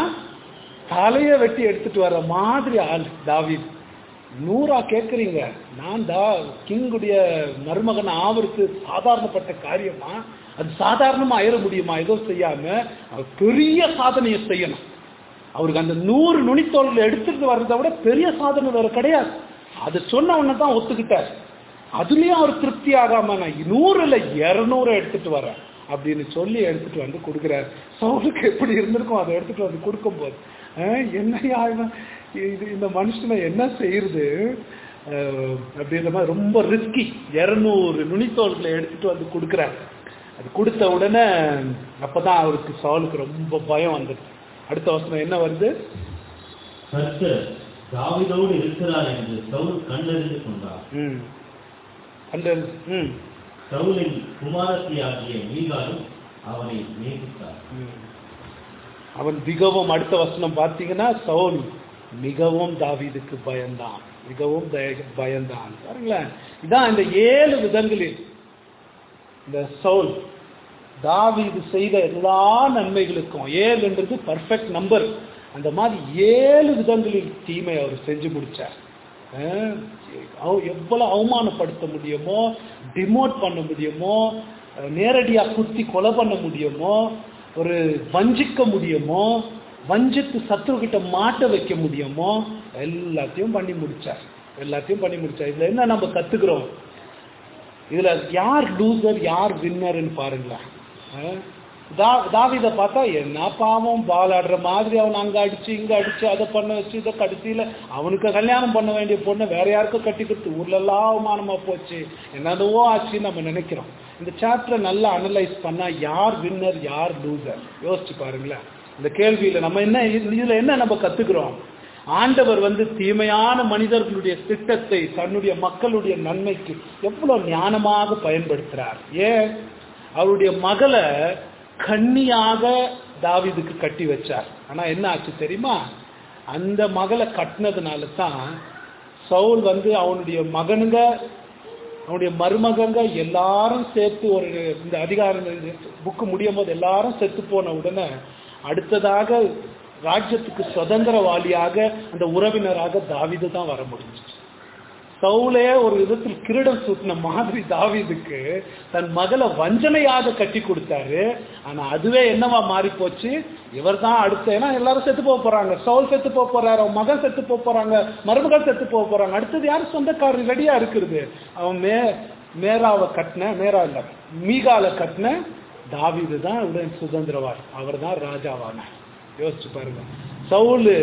தலையை வெட்டி எடுத்துட்டு வர மாதிரி ஆள் தாவீது நூறா கேட்குறீங்க நான் தா கிங்குடைய மருமகன் ஆவருக்கு சாதாரணப்பட்ட காரியமா அது சாதாரணமா ஆயிட முடியுமா ஏதோ செய்யாம அவர் பெரிய சாதனையை செய்யணும் அவருக்கு அந்த நூறு நுனித்தோள்களை எடுத்துட்டு வர்றதை விட பெரிய சாதனை வேற கிடையாது அது சொன்ன உடனே தான் ஒத்துக்கிட்டார் அதுலயும் அவர் திருப்தி ஆகாம நான் நூறு இல்ல இருநூறு எடுத்துட்டு வரேன் அப்படின்னு சொல்லி எடுத்துட்டு வந்து கொடுக்குறாரு சவுலுக்கு எப்படி இருந்திருக்கும் அதை எடுத்துட்டு வந்து கொடுக்கும்போது அஹ், என்னய்யா இவன் இது இந்த மனுஷனை என்ன செய்யறது அஹ், அப்படின்ற மாதிரி ரொம்ப ரிஸ்கி இருநூறு நுனித்தோள்களை எடுத்துட்டு வந்து கொடுக்குறாரு அது கொடுத்த உடனே அப்பதான் அவருக்கு சவுலுக்கு ரொம்ப பயம் வந்துடுது அடுத்த வசனம் என்ன வருது கர்த்தர் தாவீதோடு இருக்கிறார் என்று சவுல் கண்டறிந்து கொண்டார் ம் அந்த ம் சவுலின் குமாரத்தியாகிய மீகாலும் அவனை நேசித்தார் ம். அவன் மிகவும் அடுத்த வசனம் பார்த்தீங்கன்னா சவுல் மிகவும் தாவீதுக்கு பயந்தான் மிகவும் தய- பயந்தான் பாருங்களேன் இதான் இந்த ஏழு விதங்களில் இந்த சவுல் தாவீது செய்த எல்லா நன்மைகளுக்கும் ஏழுன்றது பர்ஃபெக்ட் நம்பர் அந்த மாதிரி ஏழு விதங்களில் தீமை அவர் செஞ்சு முடிச்சார் அஹ் அவ- எவ்வளவு அவமானப்படுத்த முடியுமோ டிமோட் பண்ண முடியுமோ அஹ் நேரடியா குத்தி கொலை பண்ண முடியுமோ ஒரு வஞ்சிக்க முடியுமோ வஞ்சித்து சத்ருகிட்ட மாட்ட வைக்க முடியுமோ எல்லாத்தையும் பண்ணி முடிச்சார் எல்லாத்தையும் பண்ணி முடிச்சார் இதுல என்ன நம்ம கத்துக்கிறோம் இதுல யார் லூசர் யார் வின்னர்னு பாருங்களேன் அஹ் தா- தாவீதை பார்த்தா என்ன பாவம் பால் ஆடுற மாதிரி அவன் அங்க அடிச்சு இங்க அடிச்சு அதை பண்ண வச்சு இதை கடைசியில அவனுக்கு கல்யாணம் பண்ண வேண்டிய பொண்ணை வேற யாருக்கும் கட்டி கொடுத்து ஊர்ல எல்லாம் அவமானமா போச்சு என்னதுவோ ஆச்சுன்னு நம்ம நினைக்கிறோம் இந்த சாப்டரை நல்லா அனலைஸ் பண்ணா யார் வின்னர் யார் லூசர் யோசிச்சு பாருங்களேன் இந்த கேள்வியில நம்ம என்ன இதுல என்ன நம்ம கத்துக்கிறோம் ஆண்டவர் வந்து தீமையான மனிதர்களுடைய திட்டத்தை தன்னுடைய மக்களுடைய நன்மைக்கு எவ்வளவு ஞானமாக பயன்படுத்துறார் ஏன் அவருடைய மகளை கன்னியாக தாவீதுக்கு கட்டி வச்சார் ஆனா என்ன ஆச்சு தெரியுமா அந்த மகளை கட்டினதுனால தான் சவுல் வந்து அவனுடைய மகனுங்க அவனுடைய மருமகங்க எல்லாரும் சேர்த்து ஒரு இந்த அதிகாரம் புக்கு முடியும் போது எல்லாரும் செத்து போன உடனே அடுத்ததாக ராஜ்யத்துக்கு சுதந்திரவாளியாக அந்த உறவினராக தாவீது தான் வர முடிஞ்சுச்சு சவுலே ஒரு விதத்தில் கிரீடம் சூட்டின மாதிரி தாவீதுக்கு தன் மகளை வஞ்சனையாக கட்டி கொடுத்தாரு ஆனா அதுவே என்னவா மாறி போச்சு இவர் தான் அடுத்த ஏன்னா எல்லாரும் செத்து போக போறாங்க சவுல் செத்து போக போறாரு அவன் மகன் செத்து போக போறாங்க மருமகள் செத்து போக போறாங்க அடுத்தது யார் சொந்தக்காரர் ரெடியா இருக்கிறது அவன் மே மேராவை கட்டின மேரா இல்ல மீகால கட்டின தாவீது தான் உடன் சுதந்திரவார் அவர் தான் ராஜாவான யோசிச்சு பாருங்க சவுலு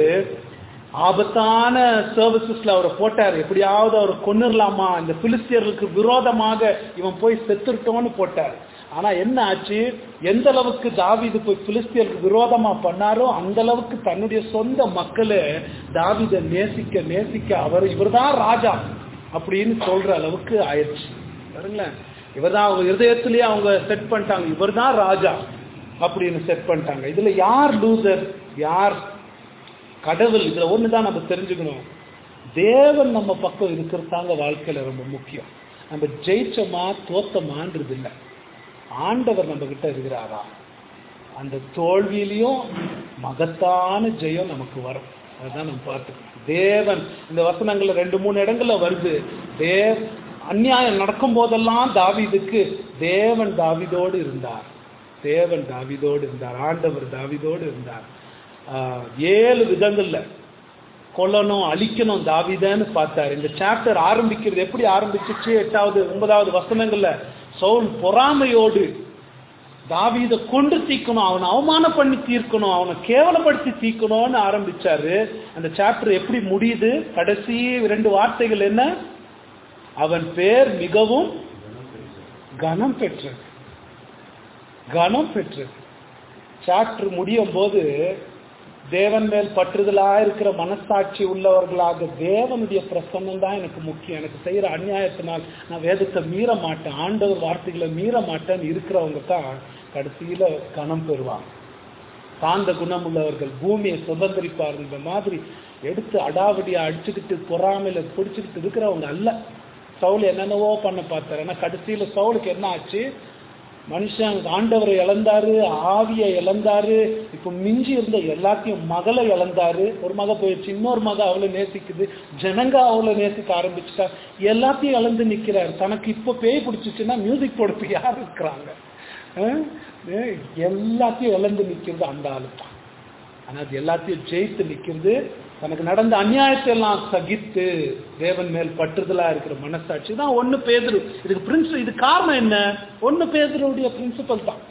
ஆபத்தான சர்வீசஸ்ல அவரை போட்டார் எப்படியாவது அவரை கொன்னுடலாமா இந்த பிலிஸ்தியர்களுக்கு விரோதமாக இவன் போய் செத்துட்டோன்னு போட்டார் ஆனா என்ன ஆச்சு எந்த அளவுக்கு தாவீது போய் பிலிஸ்தியருக்கு விரோதமா பண்ணாரோ அந்த அளவுக்கு தன்னுடைய சொந்த மக்களே தாவீதை நேசிக்க நேசிக்க அவர் இவர்தான் ராஜா அப்படின்னு சொல்ற அளவுக்கு ஆயிடுச்சு பாருங்களேன் இவர்தான் அவங்க இருதயத்திலேயே அவங்க செட் பண்ணிட்டாங்க இவர்தான் ராஜா அப்படின்னு செட் பண்ணிட்டாங்க இதுல யார் லூசர் யார் கடவுள் இதுல ஒண்ணுதான் நம்ம தெரிஞ்சுக்கணும் தேவன் நம்ம பக்கம் இருக்கிறதாங்க வாழ்க்கையில ரொம்ப முக்கியம் நம்ம ஜெயிச்சோமா தோத்தமான்றது இல்லை ஆண்டவர் நம்ம கிட்ட இருக்கிறாரா அந்த தோல்வியிலையும் மகத்தான ஜெயம் நமக்கு வரும் அதுதான் நம்ம பார்த்துக்கணும் தேவன் இந்த வசனங்கள்ல ரெண்டு மூணு இடங்கள்ல வருது தேவ் அநியாயம் நடக்கும் போதெல்லாம் தாவீதுக்கு தேவன் தாவீதோடு இருந்தார் தேவன் தாவீதோடு இருந்தார் ஆண்டவர் தாவீதோடு இருந்தார் ஆஹ் ஏழு விதங்கள்ல கொல்லணும் அழிக்கணும் தாவிதன்னு பார்த்தார் இந்த சாப்டர் ஆரம்பிக்கிறது எப்படி ஆரம்பிச்சிச்சு எட்டாவது ஒன்பதாவது வசனங்கள்ல சவுல் பொறாமையோடு தாவீத கொண்டு தீக்கணும் அவனை அவமானம் பண்ணி தீர்க்கணும் அவனை கேவலப்படுத்தி தீக்கணும்னு ஆரம்பிச்சாரு அந்த சாப்டர் எப்படி முடியுது கடைசி ரெண்டு வார்த்தைகள் என்ன அவன் பேர் மிகவும் கனம் பெற்றது கனம் பெற்றது சாப்டர் முடியும் போது தேவன் மேல் பற்றுதலா இருக்கிற மனசாட்சி உள்ளவர்களாக தேவனுடைய பிரசன்னம் தான் எனக்கு முக்கியம் எனக்கு செய்யற அநியாயத்தினால் நான் வேதத்தை மீற மாட்டேன் ஆண்டவர் வார்த்தைகளை மீற மாட்டேன்னு இருக்கிறவங்க தான் கடைசியில கணம் பெறுவாங்க சாந்த குணம் உள்ளவர்கள் பூமியை சுதந்திரிப்பார்கள் இந்த மாதிரி எடுத்து அடாவடியா அடிச்சுக்கிட்டு பொறாமையில பிடிச்சுக்கிட்டு இருக்கிறவங்க அல்ல சவுல் என்னென்னவோ பண்ண பார்த்தாரு ஆனா கடைசியில சவுலுக்கு என்ன ஆச்சு மனுஷன் ஆண்டவரை இழந்தாரு ஆவியை இழந்தாரு இப்ப மிஞ்சி இருந்த எல்லாத்தையும் மகளை இழந்தாரு ஒரு மக போயிடுச்சு இன்னொரு மக அவளை நேசிக்குது ஜனங்க அவளை நேசிக்க ஆரம்பிச்சுட்டா எல்லாத்தையும் இழந்து நிக்கிறாரு தனக்கு இப்ப பேய் பிடிச்சிச்சுன்னா மியூசிக் போடுறதுக்கு யார் இருக்கிறாங்க அஹ்? அஹ் எல்லாத்தையும் இழந்து நிக்கிறது அந்த ஆளு தான் ஆனா அது எல்லாத்தையும் ஜெயித்து நிக்கிறது தனக்கு நடந்த அநியாயத்தை எல்லாம் சகித்து தேவன் மேல் பற்றுதலா இருக்கிற மனசாட்சி தான் ஒண்ணு பேதுரு இதுக்கு பிரின்சிபல் இது காரணம் என்ன ஒண்ணு பேதுருடைய பிரின்சிபல் தான்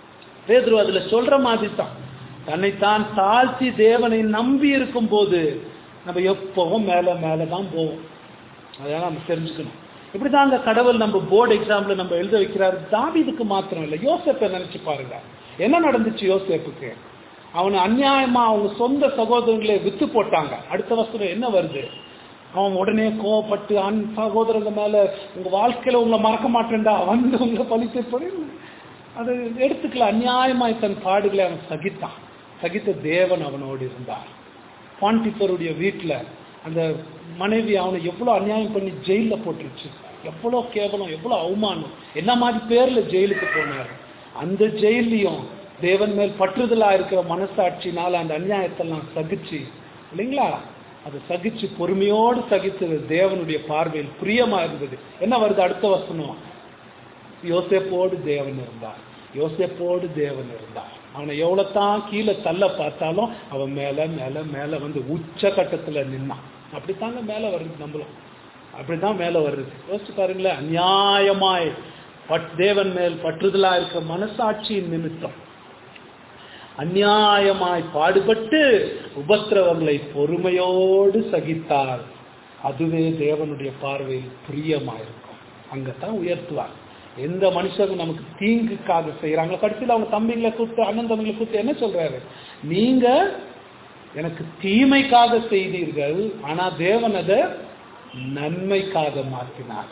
பேதுரு அதுல சொல்ற மாதிரி தான் தன்னைத்தான் தாழ்த்தி தேவனை நம்பி இருக்கும் போது நம்ம எப்பவும் மேல மேல தான் போவோம் அதான் நம்ம தெரிஞ்சுக்கணும் இப்படிதான் அந்த கடவுள் நம்ம போர்டு எக்ஸாம்ல நம்ம எழுத வைக்கிறாரு தாவீதுக்கு மாத்திரம் இல்லை யோசேப்பை நினைச்சு பாருங்க என்ன நடந்துச்சு யோசேப்புக்கு அவனை அநியாயமா அவங்க சொந்த சகோதரங்களை வித்து போட்டாங்க அடுத்த வருஷம் என்ன வருது அவன் உடனே கோவப்பட்டு அன் சகோதரங்க மேல உங்க வாழ்க்கையில உங்களை மறக்க மாட்டேன்டா வந்து உங்களை பழித்து போய் அது எடுத்துக்கல அநியாயமாய் தன் பாடுகளை அவன் சகித்தான் சகித்த தேவன் அவனோடு இருந்தார் பாண்டிப்பருடைய வீட்டுல அந்த மனைவி அவனை எவ்வளவு அநியாயம் பண்ணி ஜெயில போட்டுருச்சு எவ்வளவு கேவலம் எவ்வளவு அவமானம் என்ன மாதிரி பேர்ல ஜெயிலுக்கு போனாரு அந்த ஜெயிலையும் தேவன் மேல் பற்றுதலா இருக்கிற மனசாட்சினால அந்த அநியாயத்தெல்லாம் சகிச்சு இல்லைங்களா அதை சகிச்சு பொறுமையோடு சகித்தது தேவனுடைய பார்வையில் பிரியமா இருந்தது என்ன வருது அடுத்த வசனம் யோசேப்போடு தேவன் இருந்தார் யோசேப்போடு தேவன் இருந்தார் அவனை எவ்வளவுதான் கீழே தள்ள பார்த்தாலும் அவன் மேல மேல மேல வந்து உச்ச கட்டத்துல நின்னான் அப்படித்தாங்க மேல வருது நம்மளும் அப்படிதான் மேல வருது யோசிச்சு பாருங்களேன் அநியாயமாய் பட் தேவன் மேல் பற்றுதலா இருக்க மனசாட்சியின் நிமித்தம் அநியாயமாய் பாடுபட்டு உபத்திரவங்களை பொறுமையோடு சகித்தார் அதுவே தேவனுடைய பார்வையில் பிரியமாயிருக்கும் அங்கதான் உயர்த்துவார் எந்த மனுஷங்க நமக்கு தீங்குக்காக செய்யறாங்களோ கடைசியில் அவங்க தம்பிங்களை கூப்பிட்டு அண்ணன் தம்பிங்களை கூப்பிட்டு என்ன சொல்றாரு நீங்க எனக்கு தீமைக்காக செய்தீர்கள் ஆனா தேவன் அதை நன்மைக்காக மாற்றினார்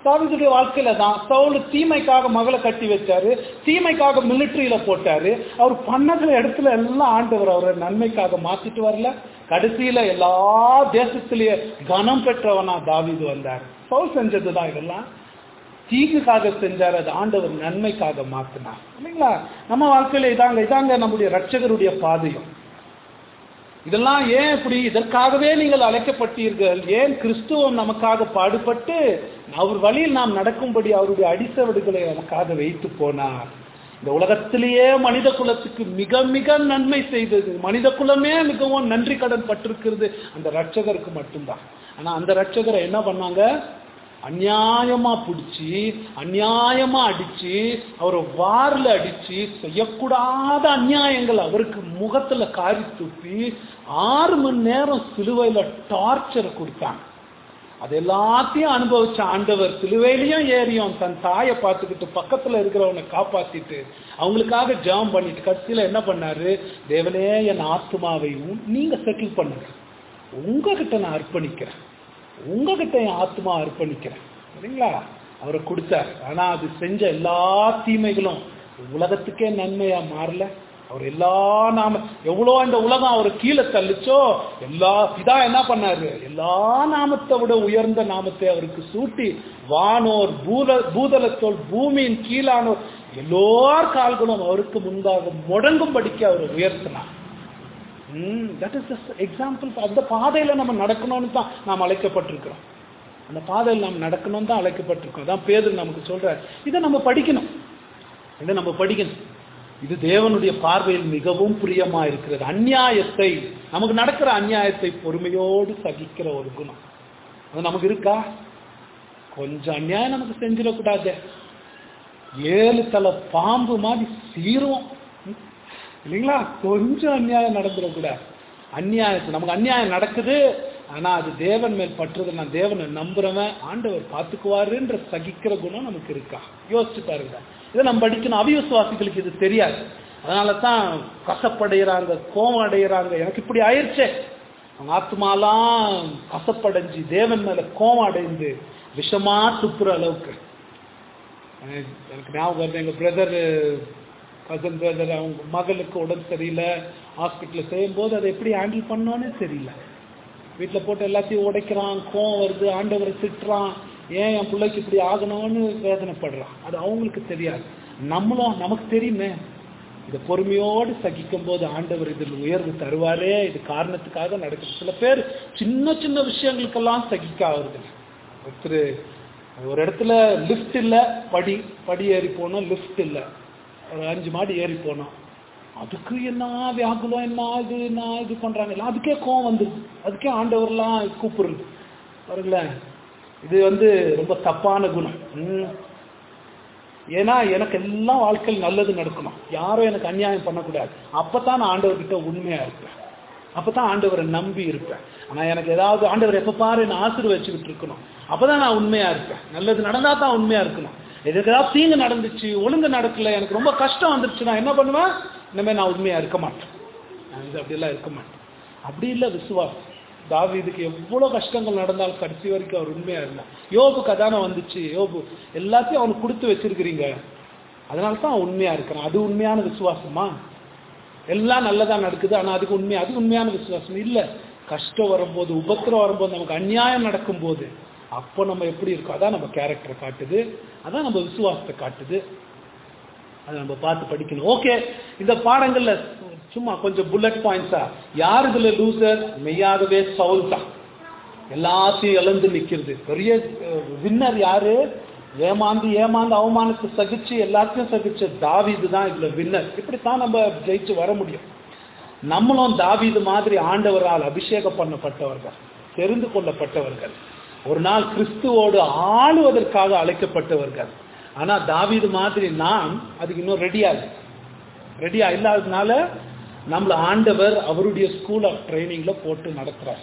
தாவீதுடைய வாழ்க்கையில தான் சவுல் தீமைக்காக மகளை கட்டி வச்சாரு தீமைக்காக மிலிட்டரியில போட்டாரு அவர் பண்ணது இடத்துல எல்லாம் ஆண்டவர் அவரை நன்மைக்காக மாத்திட்டு வரல கடைசியில எல்லா தேசத்திலேயே கனம் பெற்றவனா தாவீது வந்தார் சவுல் செஞ்சதுதான் இதெல்லாம் தீங்குக்காக செஞ்சார் அது ஆண்டவர் நன்மைக்காக மாத்தினார் இல்லைங்களா நம்ம வாழ்க்கையில இதாங்க இதாங்க நம்முடைய ரட்சகருடைய பாதையும் இதெல்லாம் ஏன் இப்படி இதற்காகவே நீங்கள் அழைக்கப்பட்டீர்கள் ஏன் கிறிஸ்துவம் நமக்காக பாடுபட்டு அவர் வழியில் நாம் நடக்கும்படி அவருடைய அடிசவடுகளை நமக்காக வைத்து போனார் இந்த உலகத்திலேயே மனித குலத்துக்கு மிக மிக நன்மை செய்தது மனித குலமே மிகவும் நன்றி கடன் பட்டிருக்கிறது அந்த ரட்சகருக்கு மட்டும்தான் ஆனா அந்த ரட்சகரை என்ன பண்ணாங்க அநியாயமா பிடிச்சி அநியாயமா அடிச்சு அவரை வாரில் அடிச்சு செய்யக்கூடாத அநியாயங்கள் அவருக்கு முகத்துல காரி துப்பி ஆறு மணி நேரம் சிலுவையில டார்ச்சரை கொடுத்தாங்க அது எல்லாத்தையும் அனுபவிச்ச ஆண்டவர் சிலுவையிலையும் ஏறியும் தன் தாயை பார்த்துக்கிட்டு பக்கத்துல இருக்கிறவனை காப்பாத்திட்டு அவங்களுக்காக ஜெபம் பண்ணிட்டு கடைசியில என்ன பண்ணாரு தேவனே என் ஆத்மாவை உ- நீங்க செட்டில் பண்ணுங்க உங்ககிட்ட நான் அர்ப்பணிக்கிறேன் உங்ககிட்ட என் ஆத்மா அர்ப்பணிக்கிறேன் சரிங்களா அவரை கொடுத்தார் ஆனா அது செஞ்ச எல்லா தீமைகளும் உலகத்துக்கே நன்மையா மாறல அவர் எல்லா நாம எவ்வளோ இந்த உலகம் அவர் கீழே தள்ளிச்சோ எல்லா இதா என்ன பண்ணாரு எல்லா நாமத்தை விட உயர்ந்த நாமத்தை அவருக்கு சூட்டி வானோர் பூத பூதலத்தோல் பூமியின் கீழானோர் எல்லோர் கால்களும் அவருக்கு முன்பாக முடங்கும்படிக்கு அவர் உயர்த்தினார் தட் இஸ் எக்ஸாம்பிள் அந்த பாதையில நம்ம நடக்கணும்னு தான் நாம் அழைக்கப்பட்டிருக்கிறோம் அந்த பாதையில் நாம் நடக்கணும்னு தான் அழைக்கப்பட்டிருக்கோம் அதான் பேதர் நமக்கு சொல்ற இதை நம்ம படிக்கணும் இதை நம்ம படிக்கணும் இது தேவனுடைய பார்வையில் மிகவும் பிரியமா இருக்கிறது அநியாயத்தை நமக்கு நடக்கிற அநியாயத்தை பொறுமையோடு சகிக்கிற ஒரு குணம் அது நமக்கு இருக்கா கொஞ்சம் அநியாயம் நமக்கு செஞ்சிடக்கூடாது ஏழு தலை பாம்பு மாதிரி சீருவோம் இல்லைங்களா கொஞ்சம் அநியாயம் நடந்துடக்கூடாது அநியாயத்தை நமக்கு அநியாயம் நடக்குது ஆனா அது தேவன் மேல் பற்றுறது நான் தேவனை நம்புறவன் ஆண்டவர் பார்த்துக்குவாருன்ற சகிக்கிற குணம் நமக்கு இருக்கா யோசிச்சு பாருங்க இதை நம்ம படிக்கணும் அவிசுவாசிகளுக்கு இது தெரியாது அதனால தான் கசப்படைகிறாங்க கோவம் அடைகிறாங்க எனக்கு இப்படி ஆயிடுச்சே அவங்க ஆத்மாலாம் கசப்படைஞ்சு தேவன் மேல கோவம் அடைந்து விஷமா துப்புற அளவுக்கு எனக்கு எனக்கு ஞாபகம் வருது எங்க பிரதர் கசன் பிரதர் அவங்க மகளுக்கு உடம்பு சரியில்லை ஹாஸ்பிட்டலில் செய்யும்போது அதை எப்படி ஹேண்டில் பண்ணோன்னே தெரியல வீட்டில் போட்டு எல்லாத்தையும் உடைக்கிறான் கோவம் வருது ஆண்டவரை திட்டுறான் ஏன் என் பிள்ளைக்கு இப்படி ஆகணும்னு வேதனைப்படுறான் அது அவங்களுக்கு தெரியாது நம்மளும் நமக்கு தெரியுமே இதை பொறுமையோடு சகிக்கும் போது ஆண்டவர் இதில் உயர்வு தருவாரே இது காரணத்துக்காக நடக்குது சில பேர் சின்ன சின்ன விஷயங்களுக்கெல்லாம் சகிக்க ஆகுறது ஒருத்தர் ஒரு இடத்துல லிஃப்ட் இல்லை படி படி ஏறி போனோம் லிஃப்ட் இல்லை ஒரு அஞ்சு மாடி ஏறி போனோம் அதுக்கு என்ன வியாகுலம் என்ன இது என்ன இது பண்றாங்க எல்லாம் அதுக்கே கோவம் வந்துருது அதுக்கே ஆண்டவர்லாம் கூப்பிடுறது பாருங்களேன் இது வந்து ரொம்ப தப்பான குணம் ம். ஏன்னா எனக்கு எல்லாம் வாழ்க்கையில் நல்லது நடக்கணும் யாரும் எனக்கு அநியாயம் பண்ணக்கூடாது அப்பதான் நான் ஆண்டவர்கிட்ட உண்மையா இருப்பேன் அப்பதான் ஆண்டவரை நம்பி இருப்பேன் ஆனா எனக்கு ஏதாவது ஆண்டவர் எப்ப பாரு என்ன ஆசீர்வச்சுக்கிட்டு இருக்கணும் அப்பதான் நான் உண்மையா இருப்பேன் நல்லது நடந்தா தான் உண்மையா இருக்கணும் எதுக்கு ஏதாவது தீங்கு நடந்துச்சு ஒழுங்கு நடக்கல எனக்கு ரொம்ப கஷ்டம் வந்துருச்சு நான் என்ன பண்ணுவேன் இனிமே நான் உண்மையா இருக்க மாட்டேன் நான் இது அப்படியெல்லாம் இருக்க மாட்டேன் அப்படி இல்லை விசுவாசம் தாவீதுக்கு எவ்வளவு கஷ்டங்கள் நடந்தாலும் கடைசி வரைக்கும் அவர் உண்மையா இருந்தார் யோபு கதானம் வந்துச்சு யோபு எல்லாத்தையும் அவனுக்கு கொடுத்து வச்சிருக்கிறீங்க அதனால தான் அவன் உண்மையா இருக்கிறான் அது உண்மையான விசுவாசமா எல்லாம் நல்லதா நடக்குது ஆனா அதுக்கு உண்மை அது உண்மையான விசுவாசம் இல்ல கஷ்டம் வரும்போது உபத்திரம் வரும்போது நமக்கு அநியாயம் நடக்கும்போது அப்போ நம்ம எப்படி இருக்கோம் அதான் நம்ம கேரக்டரை காட்டுது அதான் நம்ம விசுவாசத்தை காட்டுது அதை நம்ம பார்த்து படிக்கணும் ஓகே இந்த பாடங்கள்ல சும்மா கொஞ்சம் புல்லட் பாயிண்ட்ஸா யார் இதுல லூசர் மெய்யாகவே சவுல் தான் எல்லாத்தையும் இழந்து நிக்கிறது பெரிய வின்னர் யாரு ஏமாந்து ஏமாந்து அவமானத்தை சகிச்சு எல்லாத்தையும் சகிச்ச தாவீது தான் இதுல வின்னர் இப்படித்தான் நம்ம ஜெயிச்சு வர முடியும் நம்மளும் தாவீது மாதிரி ஆண்டவரால் அபிஷேகம் பண்ணப்பட்டவர்கள் தெரிந்து கொள்ளப்பட்டவர்கள் ஒரு நாள் கிறிஸ்துவோடு ஆளுவதற்காக அழைக்கப்பட்டவர்கள் ஆனா தாவீது மாதிரி நாம் அதுக்கு இன்னும் ரெடியா இல்லை ரெடியா இல்லாததுனால நம்மள ஆண்டவர் அவருடைய ஸ்கூல் ஆஃப் ட்ரைனிங்ல போட்டு நடத்துறார்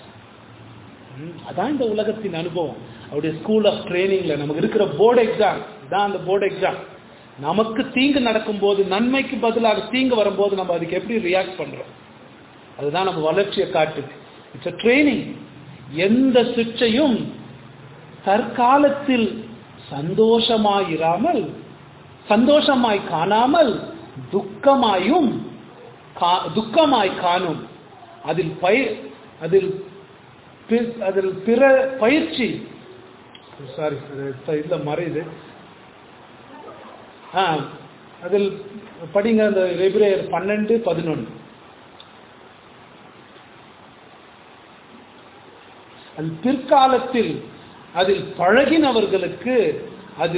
ம், அதான் இந்த உலகத்தின் அனுபவம் அவருடைய ஸ்கூல் ஆஃப் ட்ரைனிங்ல நமக்கு இருக்கிற போர்டு எக்ஸாம் இதான் அந்த போர்டு எக்ஸாம் நமக்கு தீங்கு நடக்கும்போது நன்மைக்கு பதிலாக தீங்கு வரும்போது நம்ம அதுக்கு எப்படி ரியாக்ட் பண்றோம் அதுதான் நம்ம வளர்ச்சியை காட்டுது இட்ஸ் ட்ரைனிங் எந்த சிக்ஷையும் தற்காலத்தில் சந்தோஷமாயிராமல் சந்தோஷமாய் காணாமல் துக்கமாயும் கா- துக்கமாய் காணும் அதில் பய அதில் பி- அதில் பிற பயிற்சி சாரி இதுல மறையுது ஆ அதில் படிங்க அந்த எபிரேயர் பன்னெண்டு பதினொன்று அது பிற்காலத்தில் அதில் பழகினவர்களுக்கு அது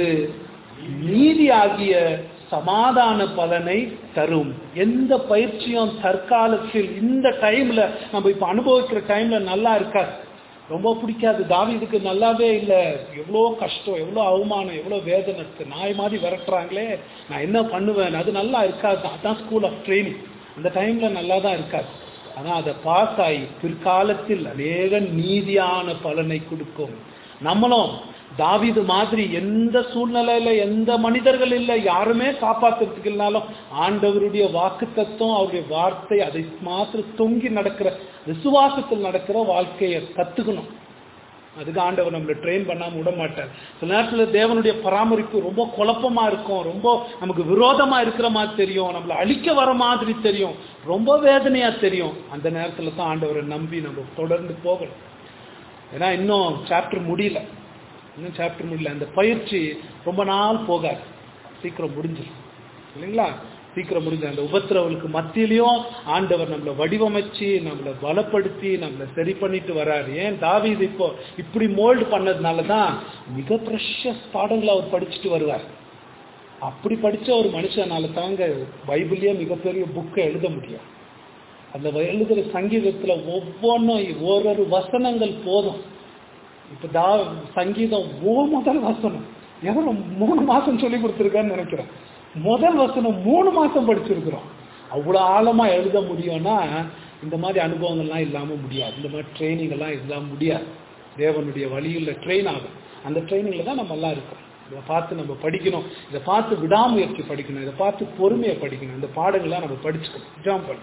நீதியாகிய சமாதான பலனை தரும் எந்த பயிற்சியும் தற்காலத்தில் இந்த டைம்ல நம்ம இப்ப அனுபவிக்கிற டைம்ல நல்லா இருக்காது ரொம்ப பிடிக்காது தாவீதுக்கு நல்லாவே இல்லை எவ்வளோ கஷ்டம் எவ்வளோ அவமானம் எவ்வளோ வேதனை இருக்கு நாய் மாதிரி விரட்டுறாங்களே நான் என்ன பண்ணுவேன் அது நல்லா இருக்காது அதான் ஸ்கூல் ஆஃப் ட்ரைனிங் அந்த டைம்ல நல்லா தான் இருக்காது ஆனா அதை பாஸ் ஆகி பிற்காலத்தில் அநேக நீதியான பலனை கொடுக்கும் நம்மளும் தாவீது மாதிரி எந்த சூழ்நிலையில எந்த மனிதர்கள் இல்லை யாருமே காப்பாத்துறதுக்கு இல்லைனாலும் ஆண்டவருடைய வாக்கு தத்துவம் அவருடைய வார்த்தை அதை மாத்திரம் தொங்கி நடக்கிற விசுவாசத்தில் நடக்கிற வாழ்க்கையை கத்துக்கணும் அதுக்கு ஆண்டவர் நம்மளை ட்ரெயின் பண்ணாம விட மாட்டார் சில நேரத்துல தேவனுடைய பராமரிப்பு ரொம்ப குழப்பமா இருக்கும் ரொம்ப நமக்கு விரோதமா இருக்கிற மாதிரி தெரியும் நம்மளை அழிக்க வர மாதிரி தெரியும் ரொம்ப வேதனையா தெரியும் அந்த நேரத்துல தான் ஆண்டவரை நம்பி நம்ம தொடர்ந்து போகணும் ஏன்னா இன்னும் சாப்டர் முடியல இன்னும் சாப்டர் முடியல அந்த பயிற்சி ரொம்ப நாள் போகாது சீக்கிரம் முடிஞ்சிடும் இல்லைங்களா சீக்கிரம் முடிஞ்ச அந்த உபத்திரவலுக்கு மத்தியிலையும் ஆண்டவர் நம்மளை வடிவமைச்சு நம்மளை பலப்படுத்தி நம்மளை சரி பண்ணிட்டு வராரு ஏன் தாவீது இப்போ இப்படி மோல்டு பண்ணதுனால தான் மிக ப்ரெஷஸ் பாடங்களை அவர் படிச்சுட்டு வருவார் அப்படி படிச்ச ஒரு மனுஷனால தாங்க பைபிள்லயே மிகப்பெரிய புக்கை எழுத முடியும் அந்த எழுதுகிற சங்கீதத்துல ஒவ்வொன்றும் ஒரு வசனங்கள் போதும் இப்ப தா சங்கீதம் மூணு முதல் வசனம் எவரோ மூணு மாசம் சொல்லி கொடுத்துருக்கான்னு நினைக்கிறேன் முதல் வசனம் மூணு மாசம் படிச்சிருக்கிறோம் அவ்வளவு ஆழமா எழுத முடியும்னா இந்த மாதிரி அனுபவங்கள்லாம் இல்லாம முடியாது இந்த மாதிரி ட்ரைனிங் எல்லாம் இல்லாம முடியாது தேவனுடைய வழியில் ட்ரெயின் ஆகும் அந்த ட்ரைனிங்ல தான் நம்ம எல்லாம் இருக்கோம் இதை பார்த்து நம்ம படிக்கணும் இதை பார்த்து விடாமுயற்சி படிக்கணும் இதை பார்த்து பொறுமையை படிக்கணும் இந்த பாடங்கள்லாம் நம்ம படிச்சுக்கணும் எக்ஸாம்பிள்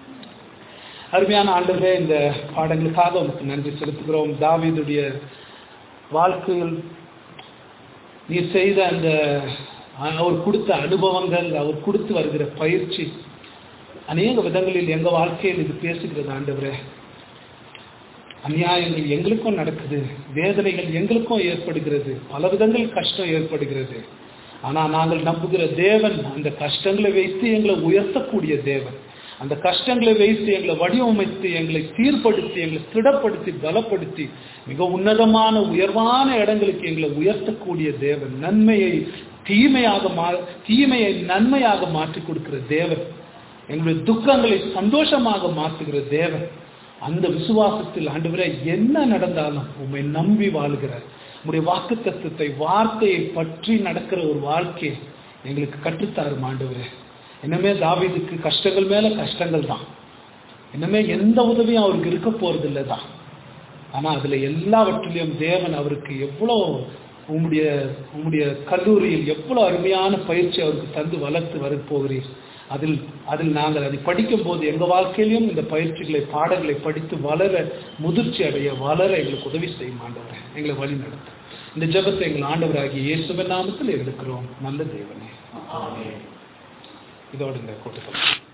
அருமையான ஆண்டுகளே இந்த பாடங்களுக்காக உனக்கு நன்றி செலுத்துகிறோம் தாவீதுடைய வாழ்க்கையில் நீ செய்த அந்த அவர் கொடுத்த அனுபவங்கள் அவர் கொடுத்து வருகிற பயிற்சி அநேக விதங்களில் எங்க வாழ்க்கையில் இது பேசுகிறது ஆண்டவரே அநியாயங்கள் எங்களுக்கும் நடக்குது வேதனைகள் எங்களுக்கும் ஏற்படுகிறது பல விதங்கள் கஷ்டம் ஏற்படுகிறது ஆனா நாங்கள் நம்புகிற தேவன் அந்த கஷ்டங்களை வைத்து எங்களை உயர்த்தக்கூடிய தேவன் அந்த கஷ்டங்களை வைத்து எங்களை வடிவமைத்து எங்களை சீர்படுத்தி எங்களை திடப்படுத்தி பலப்படுத்தி மிக உன்னதமான உயர்வான இடங்களுக்கு எங்களை உயர்த்தக்கூடிய தேவன் நன்மையை தீமையாக மா தீமையை நன்மையாக மாற்றி கொடுக்கிற தேவன் எங்களுடைய துக்கங்களை சந்தோஷமாக மாற்றுகிற தேவன் அந்த விசுவாசத்தில் ஆண்டவரே என்ன நடந்தாலும் உண்மை நம்பி வாழுகிறார் உங்களுடைய வாக்கு தத்துவத்தை வார்த்தையை பற்றி நடக்கிற ஒரு வாழ்க்கையை எங்களுக்கு கற்றுத்தாரும் ஆண்டவரே இன்னமே தாவீதுக்கு கஷ்டங்கள் மேல கஷ்டங்கள் தான் இன்னமே எந்த உதவியும் அவருக்கு இருக்க போறது இல்லை தான் ஆனா அதுல எல்லாவற்றிலையும் தேவன் அவருக்கு எவ்வளோ உம்முடைய உம்முடைய கல்லூரியில் எவ்வளவு அருமையான பயிற்சி அவருக்கு தந்து வளர்த்து வர போகிறீர் அதில் அதில் நாங்கள் அதை படிக்கும் போது எங்க வாழ்க்கையிலும் இந்த பயிற்சிகளை பாடங்களை படித்து வளர முதிர்ச்சி அடைய வளர எங்களுக்கு உதவி செய்யும் ஆண்டவரை எங்களை வழி நடத்தும் இந்த ஜபத்தை எங்கள் ஆண்டவராகிய இயேசுவின் நாமத்தில் எடுக்கிறோம் நல்ல தேவனே இதோடு இந்த கூட்டத்தில்